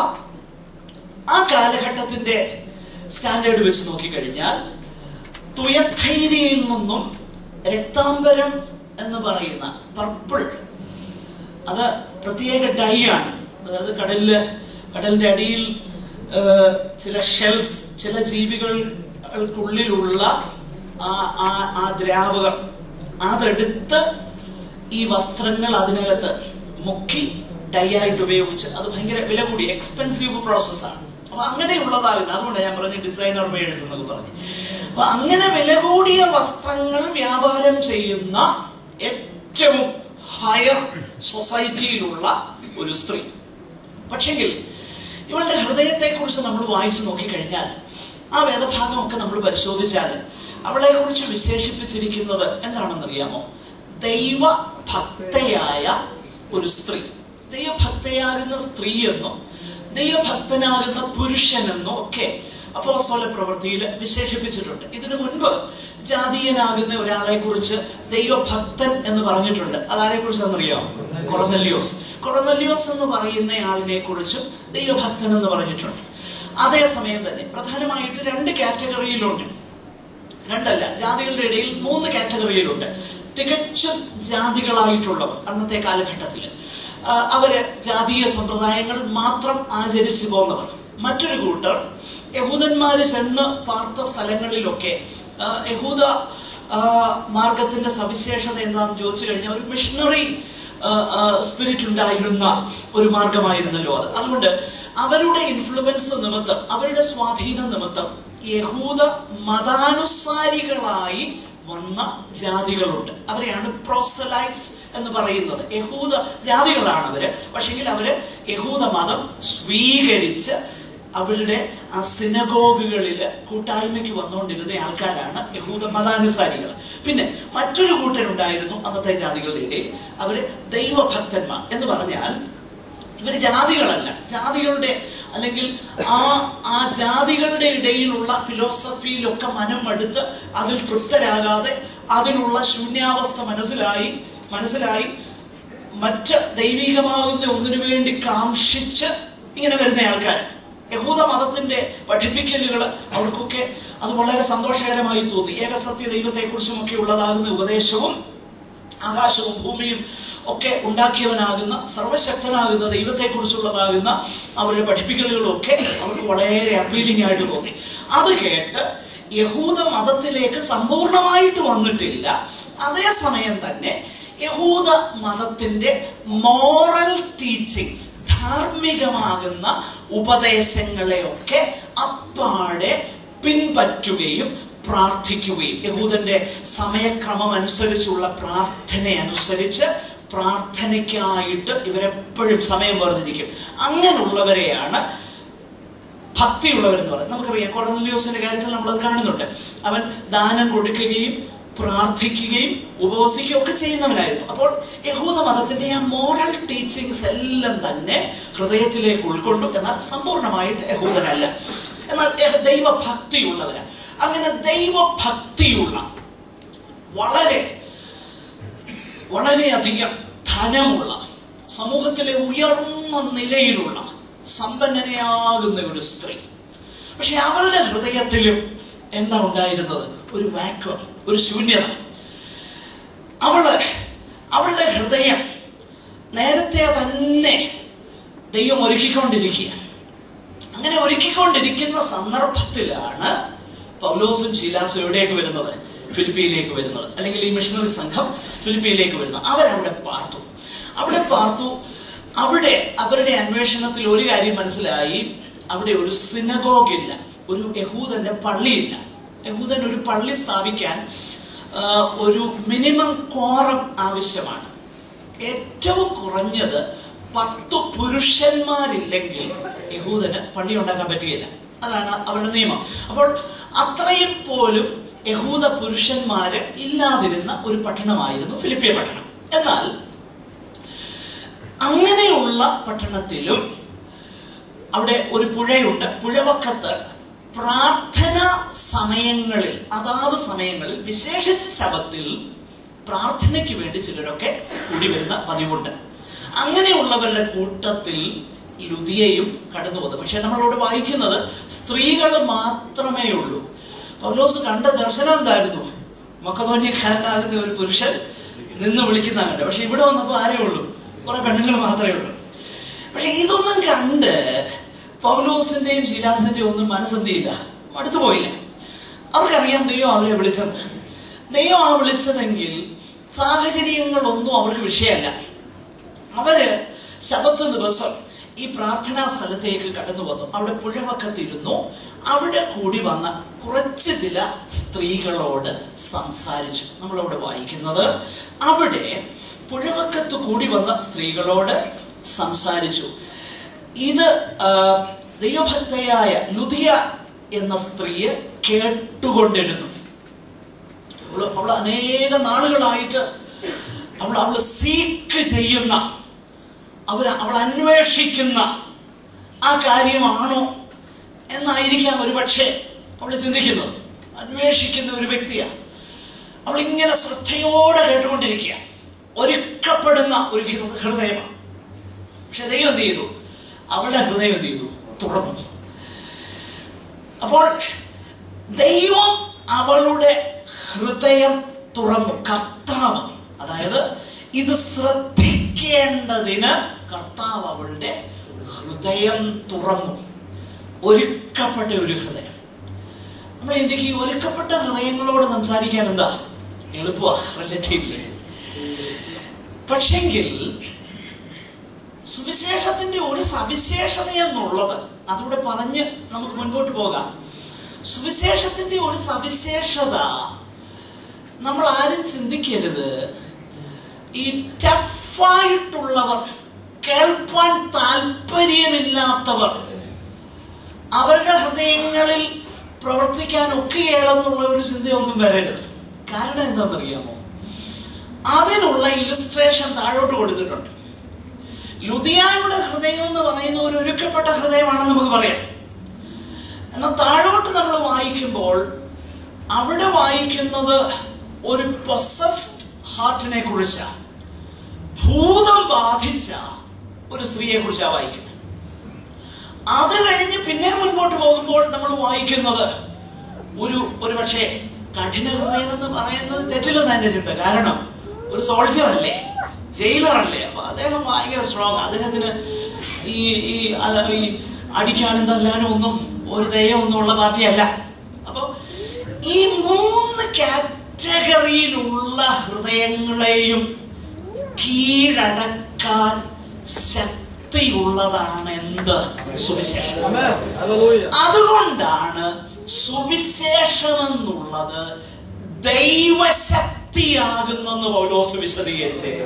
ആ കാലഘട്ടത്തിന്റെ സ്റ്റാൻഡേർഡ് വെച്ച് നോക്കിക്കഴിഞ്ഞാൽ തുയത്തൈരിയിൽ നിന്നും രക്താംബരം എന്ന് പറയുന്ന പർപ്പിൾ അത് പ്രത്യേക ഡൈ ആണ് അതായത് കടലില് കടലിന്റെ അടിയിൽ ആ, ചില ഷെൽസ് ചില ജീവികൾക്കുള്ളിലുള്ള ആ ആ ആ ദ്രാവകം അതെടുത്ത് ഈ വസ്ത്രങ്ങൾ അതിനകത്ത് മുക്കി ഡൈ ആയിട്ട് ഉപയോഗിച്ച് അത് ഭയങ്കര വില കൂടി എക്സ്പെൻസീവ് പ്രോസസ്സാണ് അപ്പൊ അങ്ങനെയുള്ളതാകുന്ന അതുകൊണ്ട് ഞാൻ പറഞ്ഞ ഡിസൈനർ വെയേഴ്സ് എന്നൊക്കെ പറഞ്ഞു അപ്പൊ അങ്ങനെ വില കൂടിയ വസ്ത്രങ്ങൾ വ്യാപാരം ചെയ്യുന്ന ഏറ്റവും ഹയർ സൊസൈറ്റിയിലുള്ള ഒരു സ്ത്രീ പക്ഷെങ്കിൽ ഇവളുടെ ഹൃദയത്തെ കുറിച്ച് നമ്മൾ വായിച്ചു നോക്കിക്കഴിഞ്ഞാൽ ആ വേദഭാഗമൊക്കെ നമ്മൾ പരിശോധിച്ചാൽ അവളെ കുറിച്ച് വിശേഷിപ്പിച്ചിരിക്കുന്നത് എന്താണെന്നറിയാമോ ദൈവഭക്തയായ ഒരു സ്ത്രീ ദൈവഭക്തയാകുന്ന സ്ത്രീ എന്നും ദൈവഭക്തനാകുന്ന പുരുഷനെന്നും ഒക്കെ അപ്പോസ്തല പ്രവൃത്തിയിൽ വിശേഷിപ്പിച്ചിട്ടുണ്ട് ഇതിനു മുൻപ് ജാതീയനാകുന്ന ഒരാളെ കുറിച്ച് ദൈവഭക്തൻ എന്ന് പറഞ്ഞിട്ടുണ്ട് അതാരെ കുറിച്ചാണെന്നറിയാമോ കൊറനല്യോസ് കൊറനല്യോസ് എന്ന് പറയുന്ന ആളിനെ കുറിച്ചും ദൈവഭക്തൻ എന്ന് പറഞ്ഞിട്ടുണ്ട് അതേസമയം തന്നെ പ്രധാനമായിട്ട് രണ്ട് കാറ്റഗറിയിലുണ്ട് രണ്ടല്ല ജാതികളുടെ ഇടയിൽ മൂന്ന് കാറ്റഗറിയിലുണ്ട് തികച്ചും ജാതികളായിട്ടുള്ളവർ അന്നത്തെ കാലഘട്ടത്തിൽ അവര് ജാതീയ സമ്പ്രദായങ്ങൾ മാത്രം ആചരിച്ചു പോകുന്നവർ മറ്റൊരു കൂട്ടർ യഹൂദന്മാര് ചെന്ന് പാർത്ത സ്ഥലങ്ങളിലൊക്കെ ആ, യഹൂദ ആ, മാർഗത്തിന്റെ സവിശേഷത എന്താണെന്ന് ചോദിച്ചു കഴിഞ്ഞാൽ ഒരു മിഷണറി സ്പിരിറ്റ് ഉണ്ടായിരുന്ന ഒരു മാർഗമായിരുന്നല്ലോ അത് അതുകൊണ്ട് അവരുടെ ഇൻഫ്ലുവൻസ് നിമിത്തം അവരുടെ സ്വാധീനം നിമിത്തം യഹൂദ മതാനുസാരികളായി വന്ന ജാതികളുണ്ട് അവരെയാണ് പ്രോസലൈറ്റ്സ് എന്ന് പറയുന്നത് യഹൂദ ജാതികളാണ് അവര് പക്ഷെങ്കിൽ അവര് യഹൂദ മതം സ്വീകരിച്ച് അവരുടെ ആ സിനഗോഗുകളിൽ കൂട്ടായ്മയ്ക്ക് വന്നുകൊണ്ടിരുന്ന ആൾക്കാരാണ് യഹൂദ മതാനുസാരികൾ പിന്നെ മറ്റൊരു കൂട്ടരുണ്ടായിരുന്നു അന്നത്തെ ജാതികളുടെ ഇടയിൽ അവര് ദൈവഭക്തന്മാർ എന്ന് പറഞ്ഞാൽ ഇവര് ജാതികളല്ല ജാതികളുടെ അല്ലെങ്കിൽ ആ ആ ജാതികളുടെ ഇടയിലുള്ള ഫിലോസഫിയിലൊക്കെ മനം എടുത്ത് അതിൽ തൃപ്തരാകാതെ അതിനുള്ള ശൂന്യാവസ്ഥ മനസ്സിലായി മനസ്സിലായി മറ്റ് ദൈവികമാകുന്ന ഒന്നിനു വേണ്ടി കാംക്ഷിച്ച് ഇങ്ങനെ വരുന്ന ആൾക്കാർ യഹൂദ മതത്തിന്റെ പഠിപ്പിക്കലുകൾ അവർക്കൊക്കെ അത് വളരെ സന്തോഷകരമായി തോന്നി ഏകസത്യ ദൈവത്തെക്കുറിച്ചും ഒക്കെ ഉള്ളതാകുന്ന ഉപദേശവും ആകാശവും ഭൂമിയും ഒക്കെ ഉണ്ടാക്കിയവനാകുന്ന സർവശക്തനാകുന്ന ദൈവത്തെക്കുറിച്ചുള്ളതാകുന്ന അവരുടെ പഠിപ്പിക്കലുകളും ഒക്കെ അവർക്ക് വളരെ അപ്പീലിംഗ് ആയിട്ട് തോന്നി അത് കേട്ട് യഹൂദ മതത്തിലേക്ക് സമ്പൂർണമായിട്ട് വന്നിട്ടില്ല അതേസമയം തന്നെ യഹൂദ മതത്തിന്റെ മോറൽ ടീച്ചിങ്സ് ധാർമ്മികമാകുന്ന ഉപദേശങ്ങളെയൊക്കെ അപ്പാടെ പിൻപറ്റുകയും പ്രാർത്ഥിക്കുകയും യഹൂദന്റെ സമയക്രമം അനുസരിച്ചുള്ള പ്രാർത്ഥന അനുസരിച്ച് പ്രാർത്ഥനയ്ക്കായിട്ട് ഇവരെപ്പോഴും സമയം വേർതിരിക്കും അങ്ങനെയുള്ളവരെയാണ് ഭക്തിയുള്ളവരെന്ന് പറയുന്നത് നമുക്കറിയാം കൊറനലിയോസിന്റെ കാര്യത്തിൽ നമ്മൾ അത് കാണുന്നുണ്ട് അവൻ ദാനം കൊടുക്കുകയും പ്രാർത്ഥിക്കുകയും ഉപവസിക്കുകയും ഒക്കെ ചെയ്യുന്നവനായിരുന്നു അപ്പോൾ യഹൂദ മതത്തിന്റെ ആ മോറൽ ടീച്ചിങ്സ് എല്ലാം തന്നെ ഹൃദയത്തിലേക്ക് ഉൾക്കൊണ്ടു എന്നാൽ സമ്പൂർണമായിട്ട് യഹൂദനല്ല എന്നാൽ യഹ- ദൈവഭക്തിയുള്ളവരാണ് അങ്ങനെ ദൈവഭക്തിയുള്ള വളരെ വളരെയധികം ധനമുള്ള സമൂഹത്തിലെ ഉയർന്ന നിലയിലുള്ള സമ്പന്നനയാകുന്ന ഒരു സ്ത്രീ പക്ഷെ അവളുടെ ഹൃദയത്തിലും എന്താ ഉണ്ടായിരുന്നത് ഒരു വാക്വം ഒരു ശൂന്യത അവള് അവളുടെ ഹൃദയം നേരത്തെ തന്നെ ദൈവം ഒരുക്കിക്കൊണ്ടിരിക്കുക അങ്ങനെ ഒരുക്കിക്കൊണ്ടിരിക്കുന്ന സന്ദർഭത്തിലാണ് പൗലോസും ശീലാസും എവിടേക്ക് വരുന്നത് ഫിലിപ്പിയിലേക്ക് വരുന്നത് അല്ലെങ്കിൽ ഈ മിഷണറി സംഘം ഫിലിപ്പിയിലേക്ക് വരുന്നത് അവരവിടെ പാർത്തു അവിടെ പാർത്തു അവിടെ അവരുടെ അന്വേഷണത്തിൽ ഒരു കാര്യം മനസ്സിലായി അവിടെ ഒരു സിനഗോഗ് ഇല്ല ഒരു യഹൂദന്റെ പള്ളിയില്ല യഹൂദൻ ഒരു പള്ളി സ്ഥാപിക്കാൻ ആ, ഒരു മിനിമം കോറം ആവശ്യമാണ് ഏറ്റവും കുറഞ്ഞത് പത്ത് പുരുഷന്മാരില്ലെങ്കിൽ യഹൂദന് പള്ളി ഉണ്ടാക്കാൻ പറ്റുകയില്ല അതാണ് അവരുടെ നിയമം അപ്പോൾ അത്രയും പോലും യഹൂദ പുരുഷന്മാര് ഇല്ലാതിരുന്ന ഒരു പട്ടണമായിരുന്നു ഫിലിപ്പിയ പട്ടണം എന്നാൽ അങ്ങനെയുള്ള പട്ടണത്തിലും അവിടെ ഒരു പുഴയുണ്ട് പുഴവക്കത്ത് പ്രാർത്ഥന സമയങ്ങളിൽ അതാത് സമയങ്ങളിൽ വിശേഷിച്ച ശബത്തിൽ പ്രാർത്ഥനയ്ക്ക് വേണ്ടി ചിലരൊക്കെ കൂടി വരുന്ന പതിവുണ്ട് അങ്ങനെയുള്ളവരുടെ കൂട്ടത്തിൽ ലുതിയയും കടന്നു വന്നു പക്ഷെ നമ്മളോട് വായിക്കുന്നത് സ്ത്രീകൾ മാത്രമേ ഉള്ളൂ പൗലോസ് കണ്ട ദർശനം എന്തായിരുന്നു മക്കതോന്യക്കാരനാകുന്ന ഒരു പുരുഷൻ നിന്ന് വിളിക്കുന്ന കണ്ട് പക്ഷെ ഇവിടെ വന്നപ്പോ ആരേ ഉള്ളൂ കുറെ പെണ്ണുങ്ങൾ മാത്രമേ ഉള്ളൂ പക്ഷെ ഇതൊന്നും കണ്ട് പൗലോസിന്റെയും ശീലാസിന്റെയും ഒന്നും മനസ്സെന്തിയില്ല അടുത്തു പോയില്ല അവർക്കറിയാം ദൈവം അവരെ വിളിച്ചത് ദൈവം ആ വിളിച്ചതെങ്കിൽ സാഹചര്യങ്ങളൊന്നും അവർക്ക് വിഷയമല്ല അവര് ശബത്ത് ദിവസം ഈ പ്രാർത്ഥനാ സ്ഥലത്തേക്ക് കടന്നു വന്നു അവിടെ പുഴവക്കത്തിരുന്നു അവിടെ കൂടി വന്ന കുറച്ച് ചില സ്ത്രീകളോട് സംസാരിച്ചു നമ്മളവിടെ വായിക്കുന്നത് അവിടെ പുഴവക്കത്ത് കൂടി വന്ന സ്ത്രീകളോട് സംസാരിച്ചു ഇത് ആ, ദൈവഭക്തയായ ലുതിയ എന്ന സ്ത്രീയെ കേട്ടുകൊണ്ടിരുന്നു അവള് അവൾ അനേക നാളുകളായിട്ട് അവൾ അവള് സീക്ക് ചെയ്യുന്ന അവർ അവൾ അന്വേഷിക്കുന്ന ആ കാര്യമാണോ എന്നായിരിക്കാം ഒരു പക്ഷേ അവൾ ചിന്തിക്കുന്നത് അന്വേഷിക്കുന്ന ഒരു വ്യക്തിയാണ് അവൾ ഇങ്ങനെ ശ്രദ്ധയോടെ കേട്ടുകൊണ്ടിരിക്കുക ഒരുക്കപ്പെടുന്ന ഒരു ഹൃ- ഹൃദയമാണ് പക്ഷെ ദൈവം എന്ത് ചെയ്തു അവളുടെ ഹൃദയം എന്ത് ചെയ്തു തുറന്നു അപ്പോൾ ദൈവം അവളുടെ ഹൃദയം തുറന്നു കർത്താവ് അതായത് ഇത് ശ്രദ്ധിക്കേണ്ടതിന് കർത്താവ് അവളുടെ ഹൃദയം തുറന്നു ഒരുക്കപ്പെട്ട ഒരു ഹൃദയം നമ്മൾ ഇന്ത്യക്ക് ഈ ഒരുക്കപ്പെട്ട ഹൃദയങ്ങളോട് സംസാരിക്കാൻ എന്താ എളുപ്പമാ റിലേറ്റീവ്ലി പക്ഷെങ്കിൽ സുവിശേഷത്തിന്റെ ഒരു സവിശേഷത എന്നുള്ളത് അതുകൂടെ പറഞ്ഞ് നമുക്ക് മുൻപോട്ട് പോകാം സുവിശേഷത്തിന്റെ ഒരു സവിശേഷത നമ്മൾ ആരും ചിന്തിക്കരുത് ഈ ടഫായിട്ടുള്ളവർ കേൾപ്പാൻ താല്പര്യമില്ലാത്തവർ അവരുടെ ഹൃദയങ്ങളിൽ പ്രവർത്തിക്കാൻ ഒക്കുകയാണെന്നുള്ള ഒരു ചിന്തയൊന്നും വരരുത് കാരണം എന്താണെന്നറിയാമോ അതിനുള്ള ഇലിസ്ട്രേഷൻ താഴോട്ട് കൊടുത്തിട്ടുണ്ട് ലുധിയായുടെ ഹൃദയം എന്ന് പറയുന്ന ഒരു ഒരുക്കപ്പെട്ട ഹൃദയമാണെന്ന് നമുക്ക് പറയാം എന്നാൽ താഴോട്ട് നമ്മൾ വായിക്കുമ്പോൾ അവിടെ വായിക്കുന്നത് ഒരു പൊസസ്ഡ് ഹാർട്ടിനെ കുറിച്ചാണ് ഭൂതം ബാധിച്ച ഒരു സ്ത്രീയെ കുറിച്ചാണ് വായിക്കുന്നത് അത് കഴിഞ്ഞ് പിന്നെ മുൻപോട്ട് പോകുമ്പോൾ നമ്മൾ വായിക്കുന്നത് ഒരു ഒരു പക്ഷേ കഠിന ഹൃദയം എന്ന് പറയുന്നത് തെറ്റില്ലെന്ന് എന്റെ ചിന്ത കാരണം ഒരു സോൾജർ അല്ലേ ജയിലർ അല്ലേ അപ്പൊ അദ്ദേഹം ഭയങ്കര സ്ട്രോങ് അദ്ദേഹത്തിന് ഈ ഈ അല്ല ഈ അടിക്കാനും തല്ലാനും ഒന്നും ഒരു ദയം ഒന്നും ഉള്ള പാർട്ടിയല്ല അപ്പൊ ഈ മൂന്ന് കാറ്റഗറിയിലുള്ള ഹൃദയങ്ങളെയും കീഴടക്കാൻ ശക്തിയുള്ളതാണ് എന്ത് സുവിശേഷം അതുകൊണ്ടാണ് സുവിശേഷം എന്നുള്ളത് ദൈവശക്തിയാകുന്നെന്ന് പൗലോസ് വിശദീകരിച്ചത്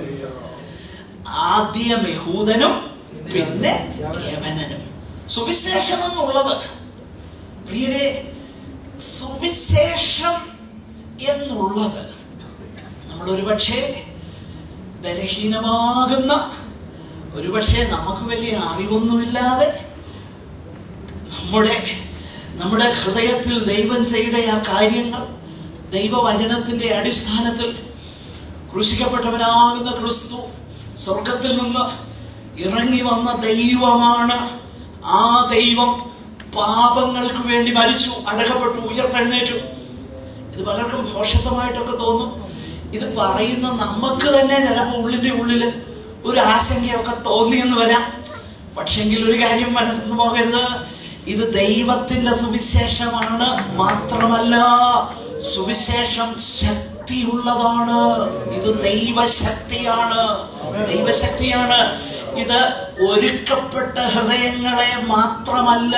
ആദ്യം യഹൂദനും പിന്നെ യമനനും സുവിശേഷം എന്നുള്ളത് പ്രിയരെ സുവിശേഷം എന്നുള്ളത് നമ്മൾ ഒരുപക്ഷെ ബലഹീനമാകുന്ന ഒരുപക്ഷെ നമുക്ക് വലിയ അറിവൊന്നുമില്ലാതെ നമ്മുടെ നമ്മുടെ ഹൃദയത്തിൽ ദൈവം ചെയ്ത ആ കാര്യങ്ങൾ ദൈവവചനത്തിന്റെ അടിസ്ഥാനത്തിൽ ക്രൂശിക്കപ്പെട്ടവനാകുന്ന ക്രിസ്തു സ്വർഗത്തിൽ നിന്ന് ഇറങ്ങി വന്ന ദൈവമാണ് ആ ദൈവം പാപങ്ങൾക്ക് വേണ്ടി മരിച്ചു അടക്കപ്പെട്ടു ഉയർത്തെഴുന്നേറ്റു ഇത് പലർക്കും ഭോഷത്വമായിട്ടൊക്കെ തോന്നും ഇത് പറയുന്ന നമുക്ക് തന്നെ ചിലപ്പോൾ ഉള്ളിന്റെ ഉള്ളില് ഒരു ആശങ്കയൊക്കെ തോന്നിയെന്ന് വരാം പക്ഷെങ്കിൽ ഒരു കാര്യം മനസ്സിൽ പോകരുത് ഇത് ദൈവത്തിന്റെ സുവിശേഷമാണ് മാത്രമല്ല സുവിശേഷം ശക്തിയുള്ളതാണ് ഇത് ദൈവശക്തിയാണ് ദൈവശക്തിയാണ് ഇത് ഒരുക്കപ്പെട്ട ഹൃദയങ്ങളെ മാത്രമല്ല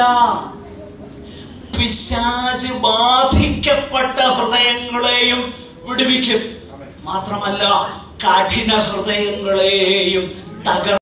പിശാച് ബാധിക്കപ്പെട്ട ഹൃദയങ്ങളെയും വിടുവിക്കും മാത്രമല്ല കഠിന ഹൃദയങ്ങളെയും തകർ